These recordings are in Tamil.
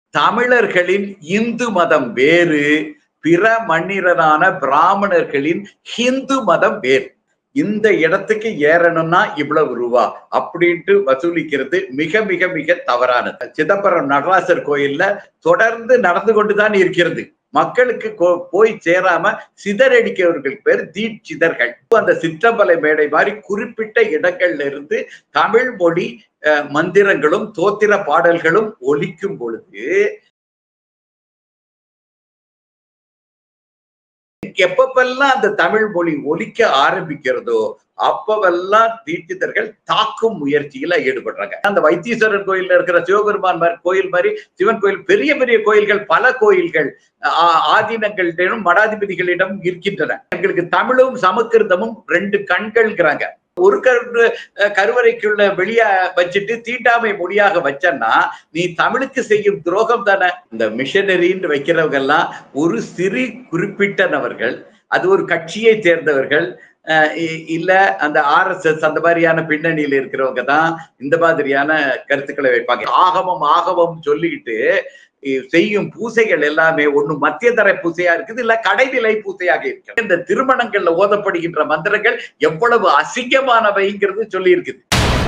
தமிழர்களின் இந்து மதம் வேறு பிற மன்னிரரான பிராமணர்களின் ஹிந்து மதம் வேறு இந்த இடத்துக்கு ஏறணும்னா இவ்வளவு ரூபா அப்படின்ட்டு வசூலிக்கிறது மிக மிக மிக தவறானது சிதம்பரம் நடராசர் கோயில்ல தொடர்ந்து நடந்து கொண்டுதான் இருக்கிறது மக்களுக்கு போய் சேராம சிதறடிக்கிறவர்கள் பேர் தீட்சிதர்கள் அந்த சிற்றம்பலை மேடை மாதிரி குறிப்பிட்ட இடங்கள்ல இருந்து தமிழ் மொழி மந்திரங்களும் தோத்திர பாடல்களும் ஒலிக்கும் பொழுது எப்பப்பெல்லாம் அந்த தமிழ் மொழி ஒலிக்க ஆரம்பிக்கிறதோ அப்பவெல்லாம் தீட்சிதர்கள் தாக்கும் முயற்சியில ஈடுபடுறாங்க அந்த வைத்தீஸ்வரன் கோயில்ல இருக்கிற சிவபெருமான் கோயில் மாதிரி சிவன் கோயில் பெரிய பெரிய கோயில்கள் பல கோயில்கள் ஆதீனங்களிடம் மடாதிபதிகளிடம் இருக்கின்றன எங்களுக்கு தமிழும் சமக்கிருதமும் ரெண்டு கண்கள்ங்கிறாங்க ஒரு கரு கருவறைக்குள்ள வெளிய வச்சுட்டு தீண்டாமை மொழியாக வச்சன்னா நீ தமிழுக்கு செய்யும் துரோகம் தானே இந்த மிஷனரின்னு வைக்கிறவங்க எல்லாம் ஒரு சிறு குறிப்பிட்ட நபர்கள் அது ஒரு கட்சியை சேர்ந்தவர்கள் இல்ல அந்த ஆர் எஸ் எஸ் அந்த மாதிரியான பின்னணியில இருக்கிறவங்க தான் இந்த மாதிரியான கருத்துக்களை வைப்பாங்க ஆகமம் ஆகமம் சொல்லிக்கிட்டு செய்யும் பூசைகள் எல்லாமே ஒண்ணு மத்திய தர பூசையா இருக்குது இல்ல கடைநிலை பூசையாக இருக்கு இந்த திருமணங்கள்ல ஓதப்படுகின்ற மந்திரங்கள் எவ்வளவு அசிங்கமானவைங்கிறது சொல்லி இருக்குது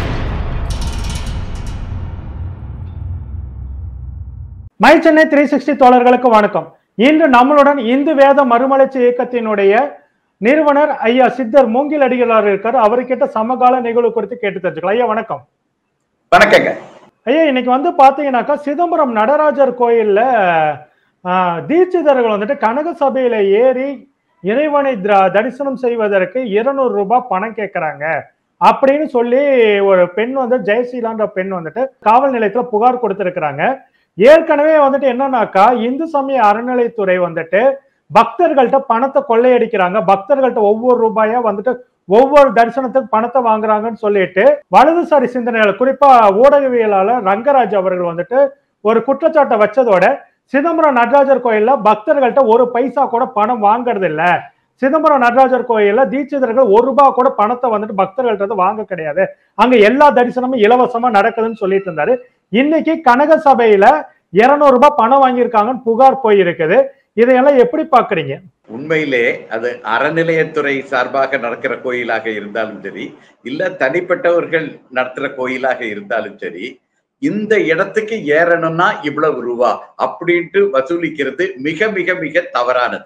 மை சென்னை த்ரீ சிக்ஸ்டி தோழர்களுக்கு வணக்கம் இன்று நம்மளுடன் இந்து வேத மறுமலர்ச்சி இயக்கத்தினுடைய நிறுவனர் ஐயா சித்தர் மூங்கில் அடிகளார் இருக்காரு அவர்கிட்ட சமகால நிகழ்வு குறித்து கேட்டு தெரிஞ்சுக்கலாம் ஐயா வணக்கம் வணக்கங்க ஐயா இன்னைக்கு வந்து பாத்தீங்கன்னாக்கா சிதம்பரம் நடராஜர் கோயில்ல தீட்சிதர்கள் வந்துட்டு கனக சபையில ஏறி இறைவனை தரிசனம் செய்வதற்கு இருநூறு ரூபாய் பணம் கேட்கறாங்க அப்படின்னு சொல்லி ஒரு பெண் வந்து ஜெயசீலான்ற பெண் வந்துட்டு காவல் நிலையத்துல புகார் கொடுத்திருக்கிறாங்க ஏற்கனவே வந்துட்டு என்னன்னாக்கா இந்து சமய அறநிலைத்துறை வந்துட்டு பக்தர்கள்ட்ட பணத்தை கொள்ளையடிக்கிறாங்க பக்தர்கள்ட்ட ஒவ்வொரு ரூபாயா வந்துட்டு ஒவ்வொரு தரிசனத்துக்கு பணத்தை வாங்குறாங்கன்னு சொல்லிட்டு வலதுசாரி சிந்தனையாளர் குறிப்பா ஊடகவியலாளர் ரங்கராஜ் அவர்கள் வந்துட்டு ஒரு குற்றச்சாட்டை வச்சதோட சிதம்பரம் நடராஜர் கோயில்ல பக்தர்கள்ட்ட ஒரு பைசா கூட பணம் வாங்குறது இல்ல சிதம்பரம் நடராஜர் கோயில்ல தீட்சிதர்கள் ஒரு ரூபாய் கூட பணத்தை வந்துட்டு பக்தர்கள்ட்ட வாங்க கிடையாது அங்க எல்லா தரிசனமும் இலவசமா நடக்குதுன்னு சொல்லிட்டு இருந்தாரு இன்னைக்கு கனக சபையில இருநூறு ரூபாய் பணம் வாங்கியிருக்காங்கன்னு புகார் போயிருக்குது இதையெல்லாம் எப்படி பாக்குறீங்க உண்மையிலே அது அறநிலையத்துறை சார்பாக நடக்கிற கோயிலாக இருந்தாலும் சரி இல்ல தனிப்பட்டவர்கள் நடத்துற கோயிலாக இருந்தாலும் சரி இந்த இடத்துக்கு ஏறணும்னா இவ்வளவு ரூபா அப்படின்ட்டு வசூலிக்கிறது மிக மிக மிக தவறானது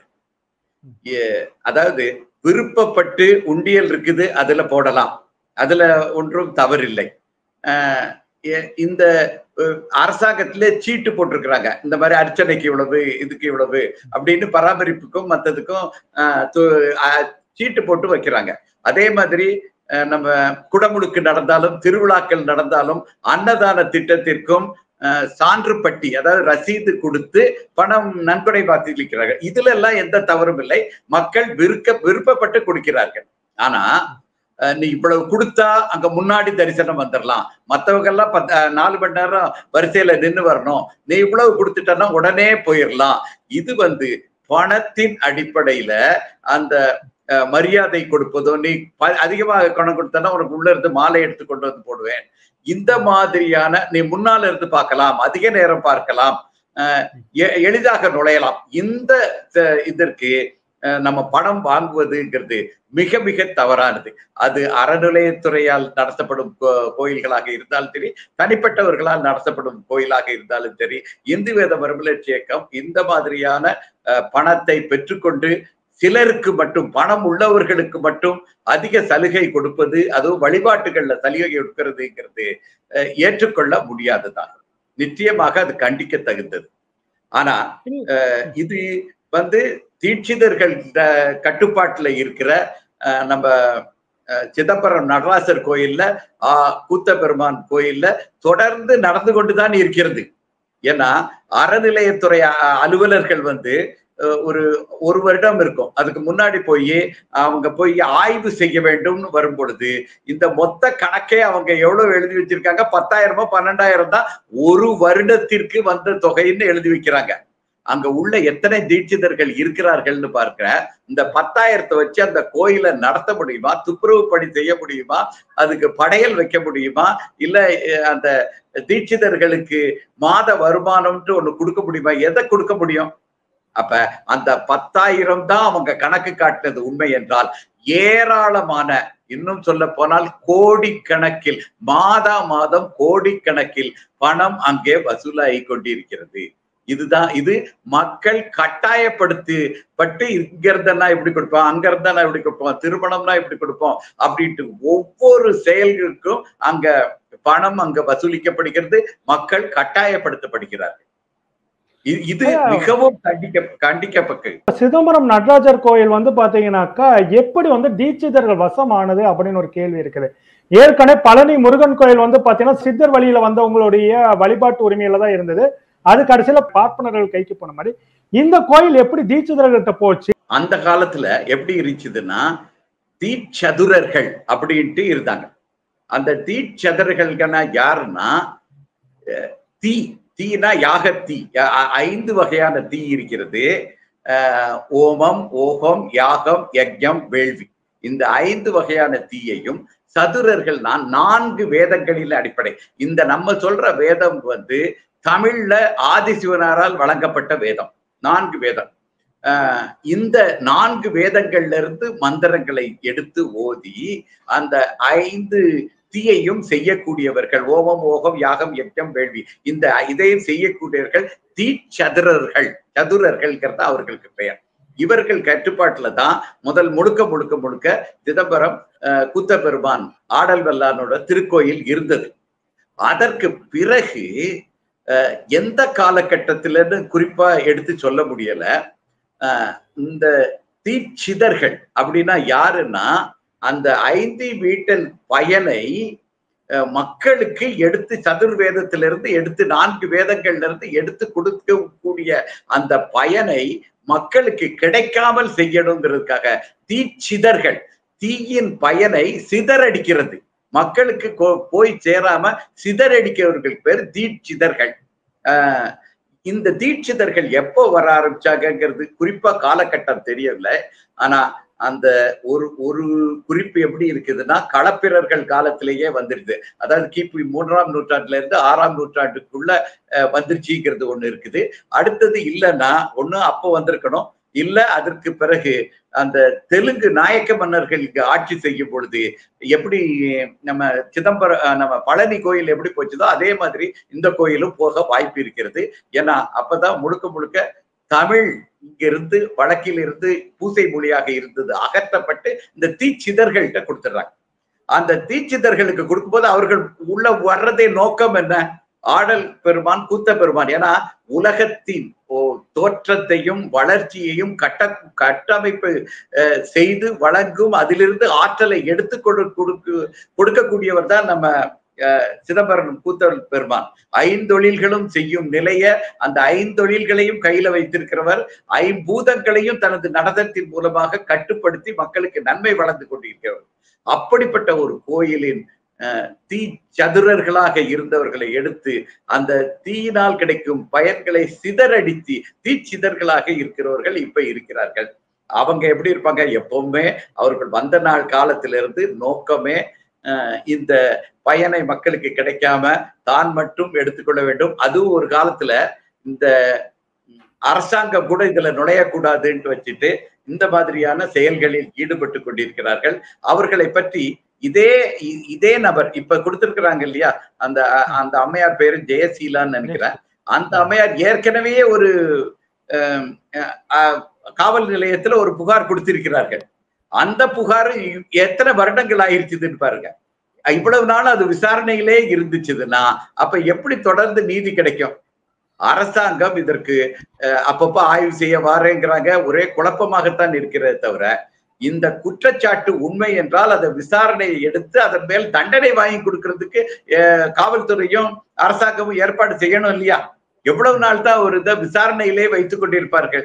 அதாவது விருப்பப்பட்டு உண்டியல் இருக்குது அதுல போடலாம் அதுல ஒன்றும் தவறில்லை இந்த அரசாங்கத்திலே சீட்டு போட்டிருக்கிறாங்க இந்த மாதிரி அர்ச்சனைக்கு இவ்வளவு இதுக்கு இவ்வளவு அப்படின்னு பராமரிப்புக்கும் மற்றதுக்கும் சீட்டு போட்டு வைக்கிறாங்க அதே மாதிரி நம்ம குடமுழுக்கு நடந்தாலும் திருவிழாக்கள் நடந்தாலும் அன்னதான திட்டத்திற்கும் சான்று பட்டி அதாவது ரசீது கொடுத்து பணம் நன்கொடை வாக்களிக்கிறார்கள் இதுல எல்லாம் எந்த தவறும் இல்லை மக்கள் விருக்க விருப்பப்பட்டு கொடுக்கிறார்கள் ஆனா நீ இவ்வளவு கொடுத்தா அங்க முன்னாடி தரிசனம் வந்துடலாம் மத்தவங்க எல்லாம் பத் நாலு மணி நேரம் வரிசையில நின்று வரணும் நீ இவ்வளவு கொடுத்துட்டன்னா உடனே போயிடலாம் இது வந்து பணத்தின் அடிப்படையில அந்த மரியாதை கொடுப்பதோ நீ அதிகமாக பணம் கொடுத்தனா உனக்கு உள்ள இருந்து மாலை எடுத்து கொண்டு வந்து போடுவேன் இந்த மாதிரியான நீ முன்னால இருந்து பார்க்கலாம் அதிக நேரம் பார்க்கலாம் எளிதாக நுழையலாம் இந்த இதற்கு நம்ம பணம் வாங்குவதுங்கிறது மிக மிக தவறானது அது அறநிலையத்துறையால் நடத்தப்படும் கோயில்களாக இருந்தாலும் சரி தனிப்பட்டவர்களால் நடத்தப்படும் கோயிலாக இருந்தாலும் சரி இந்து வேத மறுமலர்ச்சி இயக்கம் இந்த மாதிரியான பணத்தை பெற்றுக்கொண்டு சிலருக்கு மட்டும் பணம் உள்ளவர்களுக்கு மட்டும் அதிக சலுகை கொடுப்பது அதுவும் வழிபாட்டுகள்ல சலுகை கொடுக்கிறதுங்கிறது ஏற்றுக்கொள்ள முடியாததாக நிச்சயமாக அது கண்டிக்க தகுந்தது ஆனா இது வந்து தீட்சிதர்கள் கட்டுப்பாட்டுல இருக்கிற நம்ம சிதம்பரம் நடராசர் கோயில்ல கூத்த பெருமான் கோயில்ல தொடர்ந்து நடந்து கொண்டுதான் இருக்கிறது ஏன்னா அறநிலையத்துறை அலுவலர்கள் வந்து ஒரு ஒரு வருடம் இருக்கும் அதுக்கு முன்னாடி போய் அவங்க போய் ஆய்வு செய்ய வேண்டும்னு வரும் பொழுது இந்த மொத்த கணக்கே அவங்க எவ்வளவு எழுதி வச்சிருக்காங்க பத்தாயிரமோ பன்னெண்டாயிரம் தான் ஒரு வருடத்திற்கு வந்த தொகைன்னு எழுதி வைக்கிறாங்க அங்க உள்ள எத்தனை தீட்சிதர்கள் இருக்கிறார்கள்னு பார்க்கிற இந்த பத்தாயிரத்தை வச்சு அந்த கோயிலை நடத்த முடியுமா துப்புரவு பணி செய்ய முடியுமா அதுக்கு படையல் வைக்க முடியுமா இல்ல அஹ், அந்த தீட்சிதர்களுக்கு மாத வருமானம்ட்டு ஒண்ணு கொடுக்க முடியுமா எதை கொடுக்க முடியும் அப்ப அந்த பத்தாயிரம் தான் அவங்க கணக்கு காட்டினது உண்மை என்றால் ஏராளமான இன்னும் சொல்ல போனால் கோடிக்கணக்கில் மாதா மாதம் கோடிக்கணக்கில் பணம் அங்கே வசூலாகி கொண்டிருக்கிறது இதுதான் இது மக்கள் கட்டாயப்படுத்தி பட்டு இங்க இருந்தெல்லாம் இப்படி கொடுப்போம் அங்க இருந்தா இப்படி கொடுப்போம் திருமணம்னா இப்படி கொடுப்போம் அப்படின்ட்டு ஒவ்வொரு செயல்களுக்கும் அங்க பணம் அங்க வசூலிக்கப்படுகிறது மக்கள் கட்டாயப்படுத்தப்படுகிறார்கள் இது- இது மிகவும் கண்டிக்க கண்டிக்கப்பட்டது சிதம்பரம் நடராஜர் கோயில் வந்து பாத்தீங்கன்னாக்கா எப்படி வந்து தீட்சிதர்கள் வசம் ஆனது அப்படின்னு ஒரு கேள்வி இருக்குது ஏற்கனவே பழனி முருகன் கோயில் வந்து பாத்தீங்கன்னா சித்தர் வழியில வந்தவங்களுடைய வழிபாட்டு உரிமையில தான் இருந்தது அது கடைசியில பார்ப்பனர்கள் கைக்கு போன மாதிரி இந்த கோயில் எப்படி தீட்சிதர்கள்ட்ட போச்சு அந்த காலத்துல எப்படி இருந்துச்சுன்னா தீச்சதுரர்கள் அப்படின்ட்டு இருந்தாங்க அந்த தீச்சதுரர்கள்னா யாருன்னா அஹ், தீ தீனா யாகத்தீ அ- அ- ஐந்து வகையான தீ இருக்கிறது அஹ், ஓமம் ஓகம் யாகம் யஜ்ஞம் வேள்வி இந்த ஐந்து வகையான தீயையும் சதுரர்கள் நான் நான்கு வேதங்களில் அடிப்படை இந்த நம்ம சொல்ற வேதம் வந்து தமிழ்ல ஆதிசிவனாரால் வழங்கப்பட்ட வேதம் நான்கு வேதம் ஆஹ் இந்த நான்கு வேதங்கள்ல இருந்து மந்திரங்களை எடுத்து ஓதி அந்த ஐந்து தீயையும் செய்யக்கூடியவர்கள் ஓமம் ஓகம் யாகம் யஜ்ஞம் வேள்வி இந்த இதையும் செய்யக்கூடியவர்கள் தீச்சதுரர்கள் சதுரர்கள்ங்கிறது அவர்களுக்கு பெயர் இவர்கள் கட்டுப்பாட்டுல தான் முதல் முழுக்க முழுக்க முழுக்க சிதம்பரம் ஆஹ் கூத்தபெருமான் ஆடல் வல்லானோட திருக்கோயில் இருந்தது அதற்கு பிறகு ஆஹ் எந்த காலகட்டத்திலன்னு குறிப்பா எடுத்து சொல்ல முடியல ஆஹ் இந்த தீட்சிதர்கள் அப்படின்னா யாருன்னா அந்த ஐந்து வீட்டல் பயனை அஹ், மக்களுக்கு எடுத்து சதுர்வேதத்திலிருந்து எடுத்து நான்கு வேதங்கள்ல இருந்து எடுத்து கொடுக்கக்கூடிய அந்த பயனை மக்களுக்கு கிடைக்காமல் செய்யணுங்கிறதுக்காக தீச்சிதர்கள் தீயின் பயனை சிதறடிக்கிறது மக்களுக்கு கோ- போய் சேராம சிதறடிக்கிறவர்கள் பேர் தீட்சிதர்கள் ஆஹ் இந்த தீட்சிதர்கள் எப்போ வர ஆரம்பிச்சாங்கங்கிறது குறிப்பா காலகட்டம் தெரியவில்லை ஆனா அந்த ஒரு ஒரு குறிப்பு எப்படி இருக்குதுன்னா களப்பிரர்கள் காலத்திலேயே வந்துருது அதாவது கிபி மூன்றாம் நூற்றாண்டுல இருந்து ஆறாம் நூற்றாண்டுக்குள்ள அஹ், வந்துருச்சுங்கிறது ஒண்ணு இருக்குது அடுத்தது இல்லைன்னா ஒண்ணு அப்போ வந்திருக்கணும் இல்ல அதற்கு பிறகு அந்த தெலுங்கு நாயக்க மன்னர்களுக்கு ஆட்சி செய்யும் பொழுது எப்படி நம்ம சிதம்பரம் அஹ், நம்ம பழனி கோயில் எப்படி போச்சுதோ அதே மாதிரி இந்த கோயிலும் போக வாய்ப்பு இருக்கிறது ஏன்னா அப்பதான் முழுக்க முழுக்க தமிழ் இங்கிருந்து வழக்கில் இருந்து பூசை மொழியாக இருந்தது அகற்றப்பட்டு இந்த தீச்சிதர்கள்ட்ட கொடுத்துடுறாங்க அந்த தீச்சிதர்களுக்கு கொடுக்கும்போது அவர்கள் உள்ள வர்றதே நோக்கம் என்ன ஆடல் பெருமான் கூத்த பெருமான் ஏன்னா உலகத்தின் ஓ தோற்றத்தையும் வளர்ச்சியையும் கட்ட கட்டமைப்பு அஹ், செய்து வழங்கும் அதிலிருந்து ஆற்றலை எடுத்து கொடு கொடுக்கு கொடுக்கக்கூடியவர் தான் நம்ம அஹ், சிதம்பரம் கூத்தல் பெருமான் ஐந்தொழில்களும் செய்யும் நிலைய அந்த ஐந்தொழில்களையும் கையில வைத்திருக்கிறவர் ஐம்பூதங்களையும் தனது நடனத்தின் மூலமாக கட்டுப்படுத்தி மக்களுக்கு நன்மை வளர்ந்து கொண்டிருக்கிறவர் அப்படிப்பட்ட ஒரு கோயிலின் அஹ், தீ சதுரர்களாக இருந்தவர்களை எடுத்து அந்த தீயினால் கிடைக்கும் பயன்களை சிதறடித்து தீச்சிதர்களாக இருக்கிறவர்கள் இப்ப இருக்கிறார்கள் அவங்க எப்படி இருப்பாங்க எப்பவுமே அவர்கள் வந்த நாள் காலத்திலிருந்து நோக்கமே அஹ், இந்த பயனை மக்களுக்கு கிடைக்காம தான் மட்டும் எடுத்துக்கொள்ள வேண்டும் அதுவும் ஒரு காலத்துல இந்த அரசாங்கம் கூட இதுல நுழையக்கூடாதுன்னு வச்சுட்டு இந்த மாதிரியான செயல்களில் ஈடுபட்டு கொண்டிருக்கிறார்கள் அவர்களை பற்றி இதே இ- இதே நபர் இப்ப கொடுத்திருக்கிறாங்க இல்லையா அந்த அ- அந்த அம்மையார் பேரு ஜெயசீலான்னு நினைக்கிறேன் அந்த அம்மையார் ஏற்கனவே ஒரு அஹ், அஹ், காவல் நிலையத்துல ஒரு புகார் கொடுத்திருக்கிறார்கள் அந்த புகார் இ- எத்தனை வருடங்கள் ஆயிருச்சுதுன்னு பாருங்க இவ்வளவு நாள் அது விசாரணையிலே இருந்துச்சுதுன்னா அப்ப எப்படி தொடர்ந்து நீதி கிடைக்கும் அரசாங்கம் இதற்கு அஹ், அப்பப்ப ஆய்வு செய்ய வாரேங்கிறாங்க ஒரே குழப்பமாகத்தான் இருக்கிறதே தவிர இந்த குற்றச்சாட்டு உண்மை என்றால் அதை விசாரணையை எடுத்து அதன் மேல் தண்டனை வாங்கி கொடுக்கறதுக்கு அஹ், காவல்துறையும் அரசாங்கமும் ஏற்பாடு செய்யணும் இல்லையா எவ்வளவு நாள் தான் ஒரு இதை விசாரணையிலே வைத்துக் கொண்டிருப்பார்கள்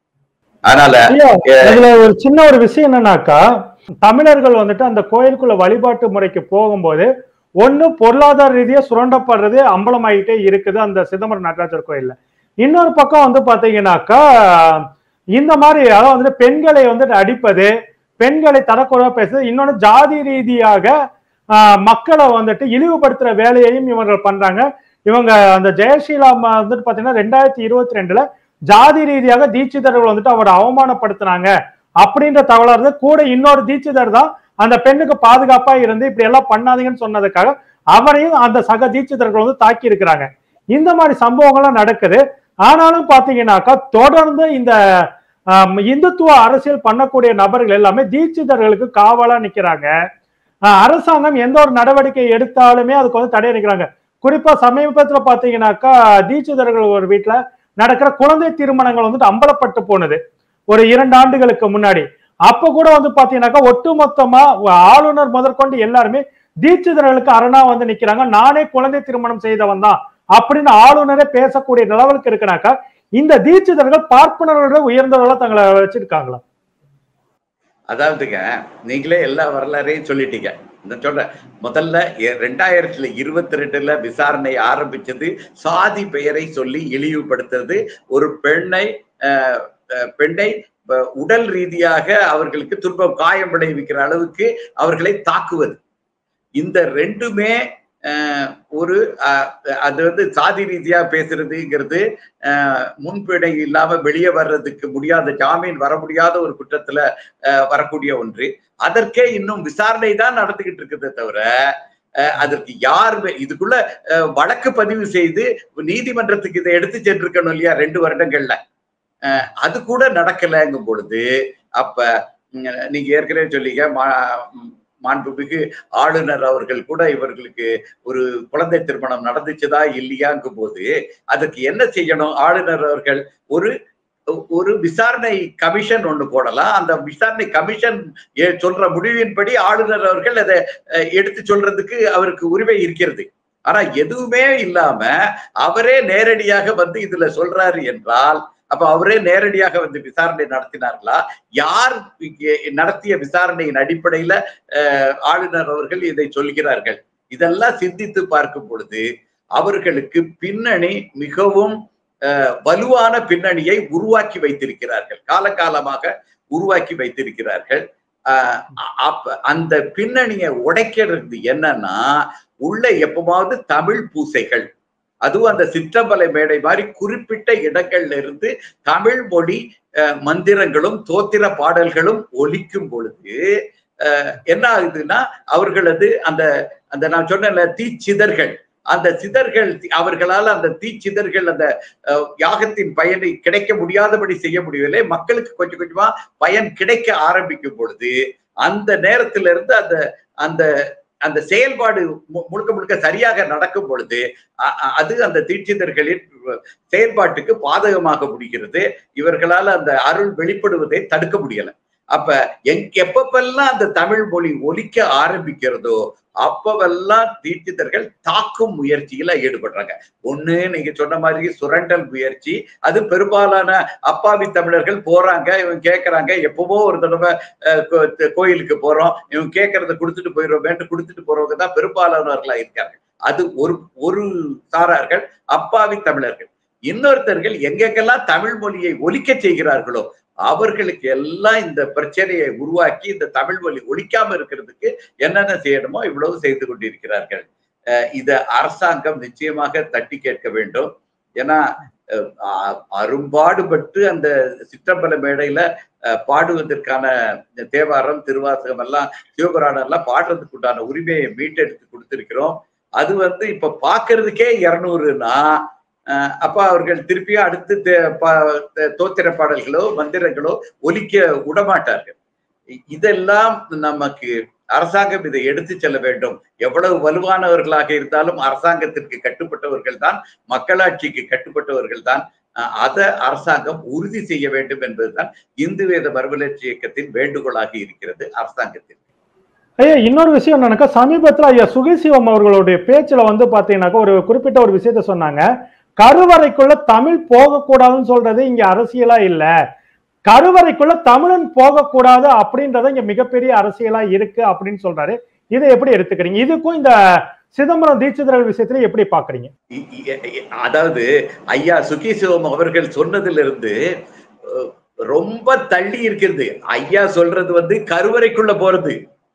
அதனால ஐயா, அதுல ஒரு சின்ன ஒரு விஷயம் என்னன்னாக்கா தமிழர்கள் வந்துட்டு அந்த கோயிலுக்குள்ள வழிபாட்டு முறைக்கு போகும்போது ஒண்ணு பொருளாதார ரீதியா சுரண்டப்படுறது அம்பலமாயிட்டே இருக்குது அந்த சிதம்பரம் நடராஜர் கோயில்ல இன்னொரு பக்கம் வந்து பாத்தீங்கன்னாக்கா இந்த மாதிரி அதாவது வந்துட்டு பெண்களை வந்துட்டு அடிப்பது பெண்களை தரக்குறைவா பேசுறது இன்னொன்னு ஜாதி ரீதியாக ஆஹ், மக்களை வந்துட்டு இழிவுபடுத்துற வேலையையும் இவர்கள் பண்றாங்க இவங்க அந்த ஜெயசீலா அம்மா வந்துட்டு பாத்தீங்கன்னா ரெண்டாயிரத்தி இருபத்தி ரெண்டுல ஜாதி ரீதியாக தீட்சிதர்கள் வந்துட்டு அவரை அவமானப்படுத்துனாங்க அப்படின்ற தகவலா இருந்து கூட இன்னொரு தீட்சிதர் தான் அந்த பெண்ணுக்கு பாதுகாப்பா இருந்து இப்படி எல்லாம் பண்ணாதீங்கன்னு சொன்னதுக்காக அவரையும் அந்த சக தீட்சிதர்கள் வந்து தாக்கி இருக்கிறாங்க இந்த மாதிரி சம்பவங்கள்லாம் நடக்குது ஆனாலும் பாத்தீங்கன்னாக்கா தொடர்ந்து இந்த ஆம், இந்துத்துவ அரசியல் பண்ணக்கூடிய நபர்கள் எல்லாமே தீட்சிதர்களுக்கு காவலா நிக்கிறாங்க ஆஹ், அரசாங்கம் எந்த ஒரு நடவடிக்கை எடுத்தாலுமே அதுக்கு வந்து தடை நிக்கிறாங்க குறிப்பா சமீபத்துல பாத்தீங்கன்னாக்கா தீட்சிதர்கள் ஒரு வீட்டுல நடக்கிற குழந்தை திருமணங்கள் வந்துட்டு அம்பலப்பட்டு போனது ஒரு இரண்டு ஆண்டுகளுக்கு முன்னாடி அப்ப கூட வந்து பாத்தீங்கன்னாக்கா ஒட்டுமொத்தமா ஆளுநர் முதற்கொண்டு எல்லாருமே தீட்சிதர்களுக்கு அரணா வந்து நிக்கிறாங்க நானே குழந்தை திருமணம் செய்தவன் தான் அப்படின்னு ஆளுநரே பேசக்கூடிய நிலவலுக்கு இருக்குனாக்கா இந்த தீட்சிதர்கள் பார்ப்பனர்களோட உயர்ந்தவர்களா தங்களை வச்சிருக்காங்களா அதாவதுங்க நீங்களே எல்லா வரலாறையும் சொல்லிட்டீங்க நான் சொல்றேன் முதல்ல எ- ரெண்டாயிரத்துல இருபத்தி ரெண்டுல விசாரணை ஆரம்பிச்சது சாதி பெயரை சொல்லி இழிவுபடுத்துறது ஒரு பெண்ணை அஹ், அஹ், பெண்ணை அஹ், உடல் ரீதியாக அவர்களுக்கு துன்பம் காயம் விளைவிக்கிற அளவுக்கு அவர்களை தாக்குவது இந்த ரெண்டுமே அஹ், ஒரு அஹ், அது வந்து சாதி ரீதியா பேசுறதுங்கிறது அஹ், முன்பிணை இல்லாம வெளியே வர்றதுக்கு முடியாத ஜாமீன் வர முடியாத ஒரு குற்றத்துல அஹ், வரக்கூடிய ஒன்று அதற்கே இன்னும் விசாரணை தான் நடந்துகிட்டு இருக்குதே தவிர அஹ், அதற்கு யார் மே- இதுக்குள்ள அஹ், வழக்கு பதிவு செய்து நீதிமன்றத்துக்கு இதை எடுத்து சென்றிருக்கணும் இல்லையா ரெண்டு வருடங்கள்ல அஹ், அது கூட நடக்கலைங்கும் பொழுது அப்ப உம், நீங்க ஏற்கனவே சொல்லிங்க மா- உம், மாண்புமிகு ஆளுநர் அவர்கள் கூட இவர்களுக்கு ஒரு குழந்தை திருமணம் நடந்துச்சுதா இல்லையாங்கும் போது அதுக்கு என்ன செய்யணும் ஆளுநர் அவர்கள் ஒரு ஒரு விசாரணை கமிஷன் ஒண்ணு போடலாம் அந்த விசாரணை கமிஷன் ஏ- சொல்ற முடிவின்படி ஆளுநர் அவர்கள் அதை அஹ், எடுத்து சொல்றதுக்கு அவருக்கு உரிமை இருக்கிறது ஆனா எதுவுமே இல்லாம அவரே நேரடியாக வந்து இதுல சொல்றாரு என்றால் அப்ப அவரே நேரடியாக வந்து விசாரணை நடத்தினார்களா யார் இங்கே நடத்திய விசாரணையின் அடிப்படையில அஹ், ஆளுநர் அவர்கள் இதை சொல்கிறார்கள் இதெல்லாம் சிந்தித்து பார்க்கும் பொழுது அவர்களுக்கு பின்னணி மிகவும் அஹ், வலுவான பின்னணியை உருவாக்கி வைத்திருக்கிறார்கள் காலகாலமாக உருவாக்கி வைத்திருக்கிறார்கள் அஹ், அப்ப அந்த பின்னணியை உடைக்கிறது என்னன்னா உள்ள எப்பவாவது தமிழ் பூசைகள் அதுவும் அந்த சிற்றம்பலை மேடை மாதிரி குறிப்பிட்ட இடங்கள்ல இருந்து தமிழ் மொழி அஹ், மந்திரங்களும் தோத்திர பாடல்களும் ஒலிக்கும் பொழுது அஹ், என்ன ஆகுதுன்னா அவர்களது அந்த அந்த நான் சொன்ன தீச்சிதர்கள் அந்த சிதர்கள் அவர்களால் அந்த தீச்சிதர்கள் அந்த அஹ், யாகத்தின் பயனை கிடைக்க முடியாதபடி செய்ய முடியவில்லை மக்களுக்கு கொஞ்சம் கொஞ்சமா பயன் கிடைக்க ஆரம்பிக்கும் பொழுது அந்த நேரத்துல இருந்து அந்த அந்த அந்த செயல்பாடு மு- முழுக்க முழுக்க சரியாக நடக்கும் பொழுது அ- அ- அது அந்த தீட்சிதர்களின் செயல்பாட்டுக்கு பாதகமாக முடிகிறது இவர்களால் அந்த அருள் வெளிப்படுவதை தடுக்க முடியல அப்ப எங் எப்பப்பெல்லாம் அந்த தமிழ் மொழி ஒலிக்க ஆரம்பிக்கிறதோ அப்பவெல்லாம் தீட்சிதர்கள் தாக்கும் முயற்சியில ஈடுபடுறாங்க ஒண்ணு நீங்க சொன்ன மாதிரி சுரண்டல் முயற்சி அது பெரும்பாலான அப்பாவி தமிழர்கள் போறாங்க இவங்க கேக்குறாங்க எப்பவோ ஒரு தடவை அஹ், கோ- த- கோயிலுக்கு போறோம் இவங்க கேட்கறத கொடுத்துட்டு போயிடுவோம் கொடுத்துட்டு போறவங்க தான் பெரும்பாலானவர்களா இருக்காங்க அது ஒரு ஒரு சாரார்கள் அப்பாவி தமிழர்கள் இன்னொருத்தர்கள் எங்கெங்கெல்லாம் தமிழ் மொழியை ஒலிக்க செய்கிறார்களோ அவர்களுக்கு எல்லாம் இந்த பிரச்சனையை உருவாக்கி இந்த தமிழ் மொழி ஒலிக்காம இருக்கிறதுக்கு என்னென்ன செய்யணுமோ இவ்வளவு செய்து கொண்டிருக்கிறார்கள் அஹ் இத அரசாங்கம் நிச்சயமாக தட்டி கேட்க வேண்டும் ஏன்னா அஹ் அ- அரும்பாடுபட்டு அந்த சிற்றம்பல மேடையில அஹ், பாடுவதற்கான இந்த தேவாரம் திருவாசகம் எல்லாம் சிவபுராணம் எல்லாம் பாடுறதுக்கு உண்டான உரிமையை மீட்டெடுத்து கொடுத்திருக்கிறோம் அது வந்து இப்ப பாக்குறதுக்கே இருநூறுனா அப்ப அவர்கள் திருப்பியும் அடுத்து தே- பா- தே- தோத்திர பாடல்களோ மந்திரங்களோ ஒலிக்க விடமாட்டார்கள் இ- இதெல்லாம் நமக்கு அரசாங்கம் இதை எடுத்து செல்ல வேண்டும் எவ்வளவு வலுவானவர்களாக இருந்தாலும் அரசாங்கத்திற்கு கட்டுப்பட்டவர்கள் தான் மக்களாட்சிக்கு கட்டுப்பட்டவர்கள் தான் அஹ், அதை அரசாங்கம் உறுதி செய்ய வேண்டும் என்பதுதான் இந்து வேத மறுமலர்ச்சி இயக்கத்தின் வேண்டுகோளாக இருக்கிறது அரசாங்கத்திற்கு ஐயா இன்னொரு விஷயம் என்னன்னாக்கா சமீபத்துல ஐயா சுகிசிவம் அவர்களுடைய பேச்சுல வந்து பாத்தீங்கன்னாக்கா ஒரு குறிப்பிட்ட ஒரு விஷயத்த சொன்னாங்க கருவறைக்குள்ள தமிழ் போகக்கூடாதுன்னு சொல்றது இங்க அரசியலா இல்ல கருவறைக்குள்ள தமிழன் போகக்கூடாது அப்படின்றத இங்க மிகப்பெரிய அரசியலா இருக்கு அப்படின்னு சொல்றாரு இதை எப்படி எடுத்துக்கிறீங்க இதுக்கும் இந்த சிதம்பரம் தீட்சிதர்கள் விஷயத்துல எப்படி பாக்குறீங்க இ- இ- இ- அதாவது ஐயா சுகி சிவம் அவர்கள் சொன்னதிலிருந்து அஹ், ரொம்ப தள்ளி இருக்கிறது ஐயா சொல்றது வந்து கருவறைக்குள்ள போறது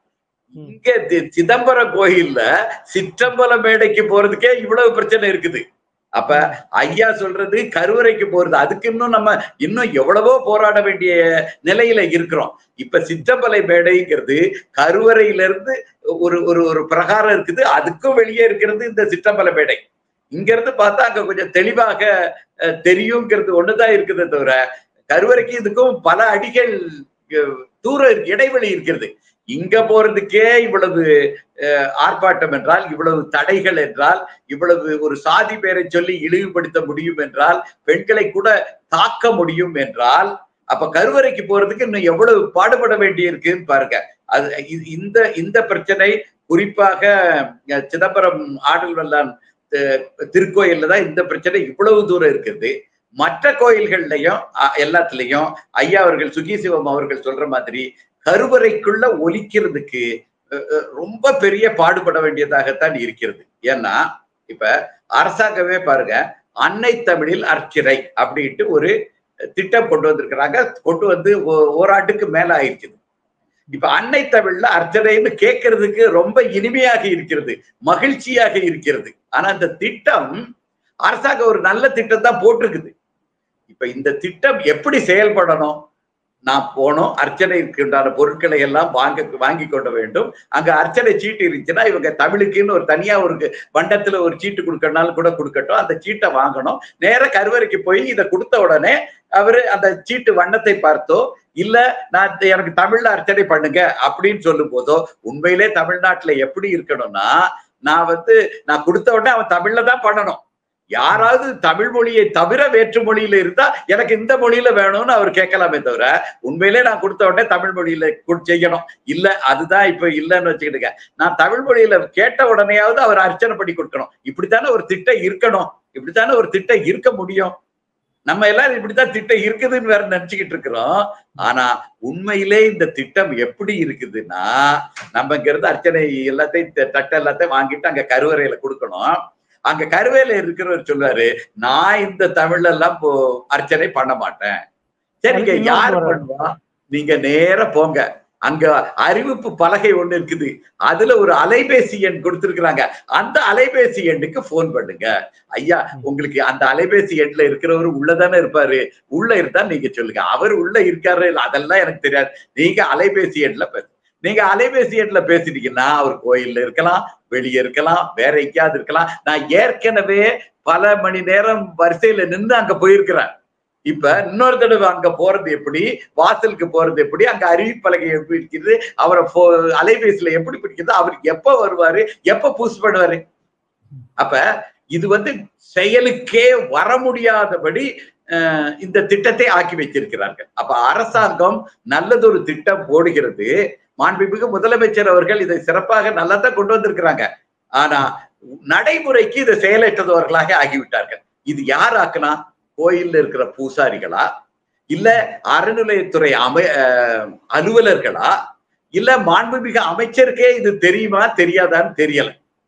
இங்க தி- சிதம்பரம் கோயில்ல சிற்றம்பல மேடைக்கு போறதுக்கே இவ்வளவு பிரச்சனை இருக்குது அப்ப ஐயா சொல்றது கருவறைக்கு போறது அதுக்கு இன்னும் நம்ம இன்னும் எவ்வளவோ போராட வேண்டிய நிலையில இருக்கிறோம் இப்ப சிற்றம்பலை மேடைங்கிறது கருவறையில இருந்து ஒரு ஒரு ஒரு பிரகாரம் இருக்குது அதுக்கும் வெளியே இருக்கிறது இந்த சிற்றம்பல மேடை இங்க இருந்து பார்த்தா அங்க கொஞ்சம் தெளிவாக அஹ், தெரியுங்கிறது ஒண்ணுதான் இருக்குதே தவிர கருவறைக்கு இதுக்கும் பல அடிகள் அஹ், தூரம் இருக்கு, இடைவெளி இருக்கிறது இங்க போறதுக்கே இவ்வளவு அஹ், ஆர்ப்பாட்டம் என்றால் இவ்வளவு தடைகள் என்றால் இவ்வளவு ஒரு சாதி பேரை சொல்லி இழிவுபடுத்த முடியும் என்றால் பெண்களை கூட தாக்க முடியும் என்றால் அப்ப கருவறைக்கு போறதுக்கு இன்னும் எவ்வளவு பாடுபட வேண்டி இருக்குன்னு பாருங்க அது இ- இந்த இந்த பிரச்சனை குறிப்பாக அஹ், சிதம்பரம் ஆடல் வல்லான் அஹ், திருக்கோயில்ல தான் இந்த பிரச்சனை இவ்வளவு தூரம் இருக்குது மற்ற கோயில்கள்லயும் அஹ், எல்லாத்துலயும் ஐயா அவர்கள் சுகி சிவம் அவர்கள் சொல்ற மாதிரி கருவறைக்குள்ள ஒலிக்கிறதுக்கு அஹ், அஹ், ரொம்ப பெரிய பாடுபட வேண்டியதாகத்தான் இருக்கிறது ஏன்னா இப்ப அரசாங்கமே பாருங்க அன்னை தமிழில் அர்ச்சிரை அப்படின்ட்டு ஒரு திட்டம் கொண்டு வந்திருக்கிறாங்க கொண்டு வந்து ஓ- ஓராண்டுக்கு மேல ஆயிடுச்சு இப்ப அன்னை தமிழ்ல அர்ச்சனைன்னு கேட்கறதுக்கு ரொம்ப இனிமையாக இருக்கிறது மகிழ்ச்சியாக இருக்கிறது ஆனா இந்த திட்டம் அரசாங்கம் ஒரு நல்ல திட்டம் தான் போட்டிருக்குது இப்ப இந்த திட்டம் எப்படி செயல்படணும் நான் போனோம் அர்ச்சனைக்கு உண்டான பொருட்களை எல்லாம் வாங்க வாங்கி கொள்ள வேண்டும் அங்க அர்ச்சனை சீட்டு இருந்துச்சுன்னா இவங்க தமிழுக்குன்னு ஒரு தனியா ஒரு வண்டத்துல ஒரு சீட்டு கொடுக்கறனாலும் கூட கொடுக்கட்டும் அந்த சீட்டை வாங்கணும் நேர கருவறைக்கு போய் இதை கொடுத்த உடனே அவரு அந்த சீட்டு வண்ணத்தை பார்த்தோ இல்ல நான் இந்த எனக்கு தமிழ்ல அர்ச்சனை பண்ணுங்க அப்படின்னு சொல்லும் போதோ உண்மையிலே தமிழ்நாட்டுல எப்படி இருக்கணும்னா நான் வந்து நான் கொடுத்த உடனே அவன் தமிழ்ல தான் பண்ணணும் யாராவது தமிழ் மொழியை தவிர வேற்று மொழியில இருந்தா எனக்கு இந்த மொழியில வேணும்னு அவர் கேட்கலாமே தவிர உண்மையிலே நான் கொடுத்த உடனே தமிழ் மொழியில கு- செய்யணும் இல்ல அதுதான் இப்ப இல்லைன்னு வச்சுக்கிட்டுங்க நான் தமிழ் மொழியில கேட்ட உடனேயாவது அவர் அர்ச்சனை பண்ணி கொடுக்கணும் இப்படித்தானே ஒரு திட்டம் இருக்கணும் இப்படித்தானே ஒரு திட்டம் இருக்க முடியும் நம்ம எல்லாரும் இப்படித்தான் திட்டம் இருக்குதுன்னு வேற நினைச்சுக்கிட்டு இருக்கிறோம் ஆனா உண்மையிலே இந்த திட்டம் எப்படி இருக்குதுன்னா நம்ம இங்க இருந்து அர்ச்சனை எல்லாத்தையும் த- தட்டு எல்லாத்தையும் வாங்கிட்டு அங்க கருவறையில கொடுக்கணும் அங்க கருவேல இருக்கிறவர் சொல்லுவாரு நான் இந்த தமிழ்ல எல்லாம் போ- அர்ச்சனை பண்ண மாட்டேன் சரிங்க அதுக்கு யார் இன்னொரு- பண்ணுவா நீங்க நேரா போங்க அங்க அறிவிப்பு பலகை ஒண்ணு இருக்குது அதுல ஒரு அலைபேசி எண் கொடுத்திருக்கிறாங்க அந்த அலைபேசி எண்ணுக்கு போன் பண்ணுங்க ஐயா உங்களுக்கு அந்த அலைபேசி எண்ல இருக்கிறவர் உள்ளதானே இருப்பாரு உள்ள இருந்தா நீங்க சொல்லுங்க அவர் உள்ள இருக்காரு இல்ல அதெல்லாம் எனக்கு தெரியாது நீங்க அலைபேசி எண்ல பேச நீங்க அலைபேசி எண்ல பேசிட்டீங்கன்னா அவர் கோயில்ல இருக்கலாம் வெளியே இருக்கலாம் வேற எங்கேயாவது இருக்கலாம் நான் ஏற்கனவே பல மணி நேரம் வரிசையில நின்று அங்க போயிருக்கிறேன் இப்ப இன்னொரு தடவை அங்க போறது எப்படி வாசலுக்கு போறது எப்படி அங்க அறிவிப்பலகை எப்படி இருக்குது அவரை போ- அலைபேசியில எப்படி பிடிக்குது அவர் எப்ப வருவாரு எப்ப பூஸ் பண்ணுவாரு அப்ப இது வந்து செயலுக்கே வர முடியாதபடி அஹ், இந்த திட்டத்தை ஆக்கி வைத்திருக்கிறார்கள் அப்ப அரசாங்கம் நல்லதொரு திட்டம் போடுகிறது மாண்புமிகு முதலமைச்சர் அவர்கள் இதை சிறப்பாக நல்லா தான் கொண்டு வந்திருக்கிறாங்க ஆனா நடைமுறைக்கு இதை செயலற்றவர்களாக ஆகிவிட்டார்கள் இது யார் ஆக்குனா கோயில்ல இருக்கிற பூசாரிகளா இல்ல அறநிலையத்துறை அமை அஹ், அலுவலர்களா இல்ல மாண்புமிகு அமைச்சருக்கே இது தெரியுமா தெரியாதான்னு தெரியல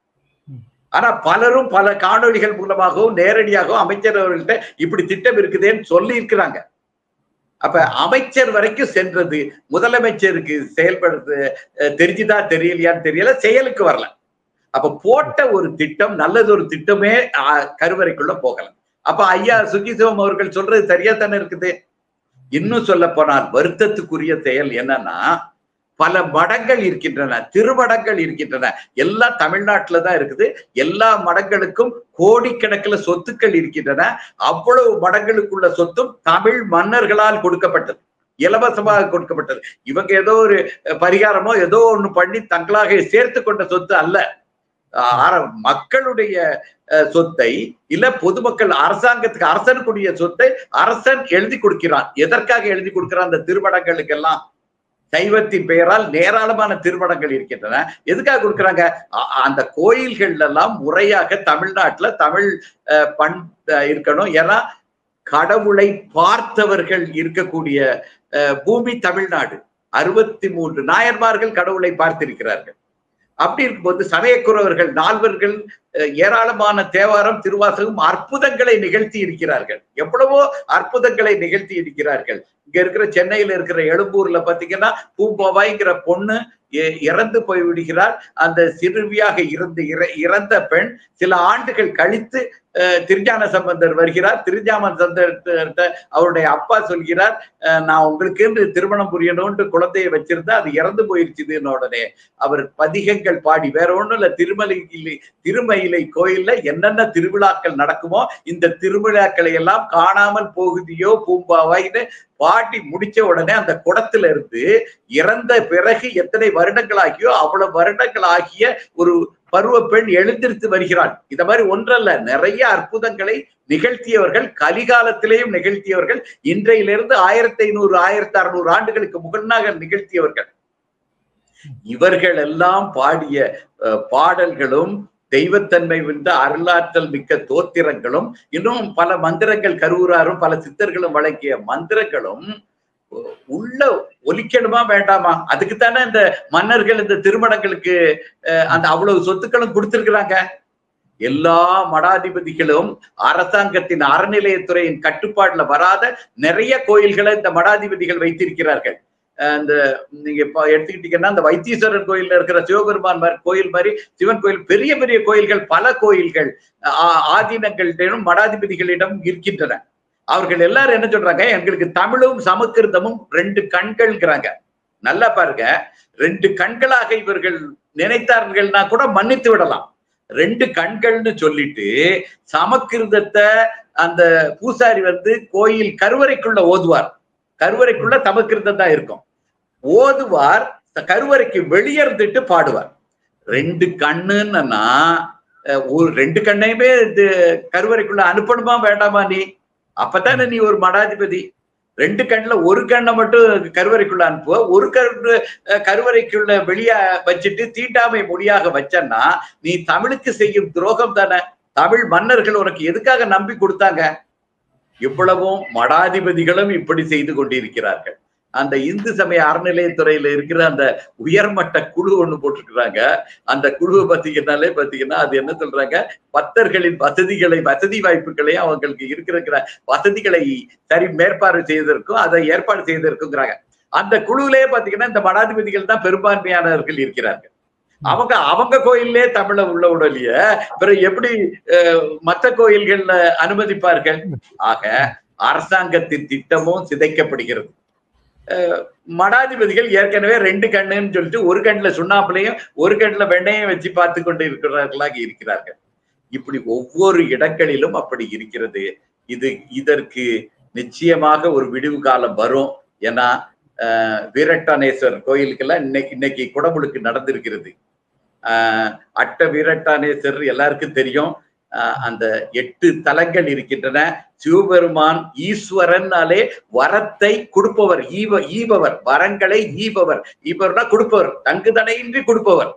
ஆனா பலரும் பல காணொளிகள் மூலமாகவும் நேரடியாகவும் அமைச்சர் அவர்கள்ட்ட இப்படி திட்டம் இருக்குதேன்னு சொல்லி இருக்கிறாங்க அப்ப அமைச்சர் வரைக்கும் சென்றது முதலமைச்சருக்கு செயல்படுறது அஹ், தெரிஞ்சுதா தெரியலையான்னு தெரியல செயலுக்கு வரல அப்ப போட்ட ஒரு திட்டம் நல்லது ஒரு திட்டமே அஹ், கருவறைக்குள்ள போகல அப்ப ஐயா சுகிசிவம் அவர்கள் சொல்றது சரியா தானே இருக்குது இன்னும் சொல்ல போனால் வருத்தத்துக்குரிய செயல் என்னன்னா பல மடங்கள் இருக்கின்றன திருமடங்கள் இருக்கின்றன எல்லாம் தமிழ்நாட்டுல தான் இருக்குது எல்லா மடங்களுக்கும் கோடிக்கணக்கில் சொத்துக்கள் இருக்கின்றன அவ்வளவு மடங்களுக்குள்ள சொத்தும் தமிழ் மன்னர்களால் கொடுக்கப்பட்டது இலவசமாக கொடுக்கப்பட்டது இவங்க ஏதோ ஒரு அஹ், பரிகாரமோ ஏதோ ஒண்ணு பண்ணி தங்களாக சேர்த்து கொண்ட சொத்து அல்ல ஆஹ், ஆர- மக்களுடைய அஹ், சொத்தை இல்ல பொதுமக்கள் அரசாங்கத்துக்கு அரசனுக்குரிய சொத்தை அரசன் எழுதி கொடுக்கிறான் எதற்காக எழுதி கொடுக்கிறான் அந்த திருமணங்களுக்கெல்லாம் சைவத்தின் பெயரால் ஏராளமான திருமணங்கள் இருக்கின்றன எதுக்காக கொடுக்குறாங்க அ- அந்த கோயில்கள்ல எல்லாம் முறையாக தமிழ்நாட்டுல தமிழ் அஹ், பண் அஹ், இருக்கணும் ஏன்னா கடவுளை பார்த்தவர்கள் இருக்கக்கூடிய அஹ், பூமி தமிழ்நாடு அறுபத்தி மூன்று நாயன்மார்கள் கடவுளை பார்த்திருக்கிறார்கள் அப்படி இருக்கும்போது சமயக்குறவர்கள் நால்வர்கள் அஹ், ஏராளமான தேவாரம் திருவாசகம் அற்புதங்களை நிகழ்த்தி இருக்கிறார்கள் எவ்வளவோ அற்புதங்களை நிகழ்த்தி இருக்கிறார்கள் இங்க இருக்கிற சென்னையில இருக்கிற எழும்பூர்ல பாத்தீங்கன்னா பூம்பாவாய்ங்கிற பொண்ணு இ- இறந்து போய் விடுகிறார் அந்த சிறுவியாக இருந்து இற- இறந்த பெண் சில ஆண்டுகள் கழித்து அஹ், திருஞான சம்பந்தர் வருகிறார் திருஞான சம்பந்தர்கிட்ட அவருடைய அப்பா சொல்கிறார் அஹ், நான் உங்களுக்கு என்று திருமணம் புரியணும்னு குழந்தையை வச்சிருந்தா அது இறந்து போயிருச்சுதுன்னு உடனே அவர் பதிகங்கள் பாடி வேற ஒண்ணும் இல்ல திருமலையிலை திருமயிலை கோயில்ல என்னென்ன திருவிழாக்கள் நடக்குமோ இந்த திருவிழாக்களை எல்லாம் காணாமல் போகுதியோ பூம்பாவாய்னு பாட்டி முடிச்ச உடனே அந்த குடத்துல இருந்து இறந்த பிறகு எத்தனை வருடங்கள் ஆகியோ அவ்வளவு வருடங்கள் ஆகிய ஒரு பருவ பெண் எழுந்திருத்து வருகிறாள் இந்த மாதிரி ஒன்றல்ல நிறைய அற்புதங்களை நிகழ்த்தியவர்கள் கலிகாலத்திலேயும் நிகழ்த்தியவர்கள் இன்றையிலிருந்து ஆயிரத்தி ஐநூறு ஆயிரத்தி அறுநூறு ஆண்டுகளுக்கு முன்னாக நிகழ்த்தியவர்கள் இவர்கள் எல்லாம் பாடிய அஹ், பாடல்களும் தெய்வத்தன்மை விந்த அருளாற்றல் மிக்க தோத்திரங்களும் இன்னும் பல மந்திரங்கள் கருவுராரும் பல சித்தர்களும் வழங்கிய மந்திரங்களும் உள்ள ஒலிக்கணுமா வேண்டாமா அதுக்குத்தானே இந்த மன்னர்கள் இந்த திருமணங்களுக்கு அஹ், அந்த அவ்வளவு சொத்துக்களும் கொடுத்திருக்கிறாங்க எல்லா மடாதிபதிகளும் அரசாங்கத்தின் அறநிலையத்துறையின் கட்டுப்பாடுல வராத நிறைய கோயில்களை இந்த மடாதிபதிகள் வைத்திருக்கிறார்கள் அஹ் இந்த நீங்க இப்ப எடுத்துக்கிட்டீங்கன்னா இந்த வைத்தீஸ்வரன் கோயில்ல இருக்கிற சிவபெருமான் மாதிரி கோயில் மாதிரி சிவன் கோயில் பெரிய பெரிய கோயில்கள் பல கோயில்கள் ஆ- ஆதீனங்களிடம் மடாதிபதிகளிடம் இருக்கின்றன அவர்கள் எல்லாரும் என்ன சொல்றாங்க எங்களுக்கு தமிழும் சமஸ்கிருதமும் ரெண்டு கண்கள்ங்கிறாங்க நல்லா பாருங்க ரெண்டு கண்களாக இவர்கள் நினைத்தார்கள்னா கூட மன்னித்து விடலாம் ரெண்டு கண்கள்னு சொல்லிட்டு சமஸ்கிருதத்தை அந்த பூசாரி வந்து கோயில் கருவறைக்குள்ள ஓதுவார் கருவறைக்குள்ள சமஸ்கிருதம் தான் இருக்கும் ஓதுவார் கருவறைக்கு வெளியே இருந்துட்டு பாடுவார் ரெண்டு கண்ணுன்னா அஹ், ஒரு ரெண்டு கண்ணையுமே இது கருவறைக்குள்ள அனுப்பணுமா வேண்டாமா நீ அப்பதானே நீ ஒரு மடாதிபதி ரெண்டு கண்ணுல ஒரு கண்ணை மட்டும் கருவறைக்குள்ள அனுப்புவ ஒரு கரு அஹ், கருவறைக்குள்ள வெளிய வச்சுட்டு தீண்டாமை மொழியாக வச்சன்னா நீ தமிழுக்கு செய்யும் துரோகம் தானே தமிழ் மன்னர்கள் உனக்கு எதுக்காக நம்பி கொடுத்தாங்க இவ்வளவும் மடாதிபதிகளும் இப்படி செய்து கொண்டிருக்கிறார்கள் அந்த இந்து சமய அறநிலையத்துறையில இருக்கிற அந்த உயர்மட்ட குழு ஒண்ணு போட்டிருக்கிறாங்க அந்த குழுவை பாத்தீங்கன்னாலே பாத்தீங்கன்னா அது என்ன சொல்றாங்க பக்தர்களின் வசதிகளை வசதி வாய்ப்புகளையும் அவங்களுக்கு இருக்கிற வசதிகளை சரி மேற்பார்வை செய்வதற்கும் அதை ஏற்பாடு செய்வதற்குங்கிறாங்க அந்த குழுவிலேயே பாத்தீங்கன்னா இந்த மடாதிபதிகள் தான் பெரும்பான்மையானவர்கள் இருக்கிறார்கள் அவங்க அவங்க கோயிலே தமிழ உள்ள உடலிய பிறகு எப்படி அஹ், மற்ற கோயில்கள்ல அனுமதிப்பார்கள் ஆக அரசாங்கத்தின் திட்டமும் சிதைக்கப்படுகிறது அஹ், மடாதிபதிகள் ஏற்கனவே ரெண்டு கண்ணுன்னு சொல்லிட்டு ஒரு கண்ணுல சுண்ணாம்புலையும் ஒரு கண்ணுல வெண்ணையும் வச்சு பார்த்து கொண்டு இருக்கிறவர்களாக இருக்கிறார்கள் இப்படி ஒவ்வொரு இடங்களிலும் அப்படி இருக்கிறது இது இதற்கு நிச்சயமாக ஒரு விடிவு காலம் வரும் ஏன்னா அஹ், வீரட்டானேஸ்வரர் கோயிலுக்கெல்லாம் இன்னைக்கு இன்னைக்கு குடமுழுக்கு நடந்திருக்கிறது ஆஹ் அட்ட வீரட்டானேஸ்வரர் எல்லாருக்கும் தெரியும் ஆஹ் அந்த எட்டு தலங்கள் இருக்கின்றன சிவபெருமான் ஈஸ்வரனாலே வரத்தை கொடுப்பவர் ஈவ ஈபவர் வரங்களை ஈபவர் ஈபவர்னா கொடுப்பவர் தங்குதடையின்றி கொடுப்பவர்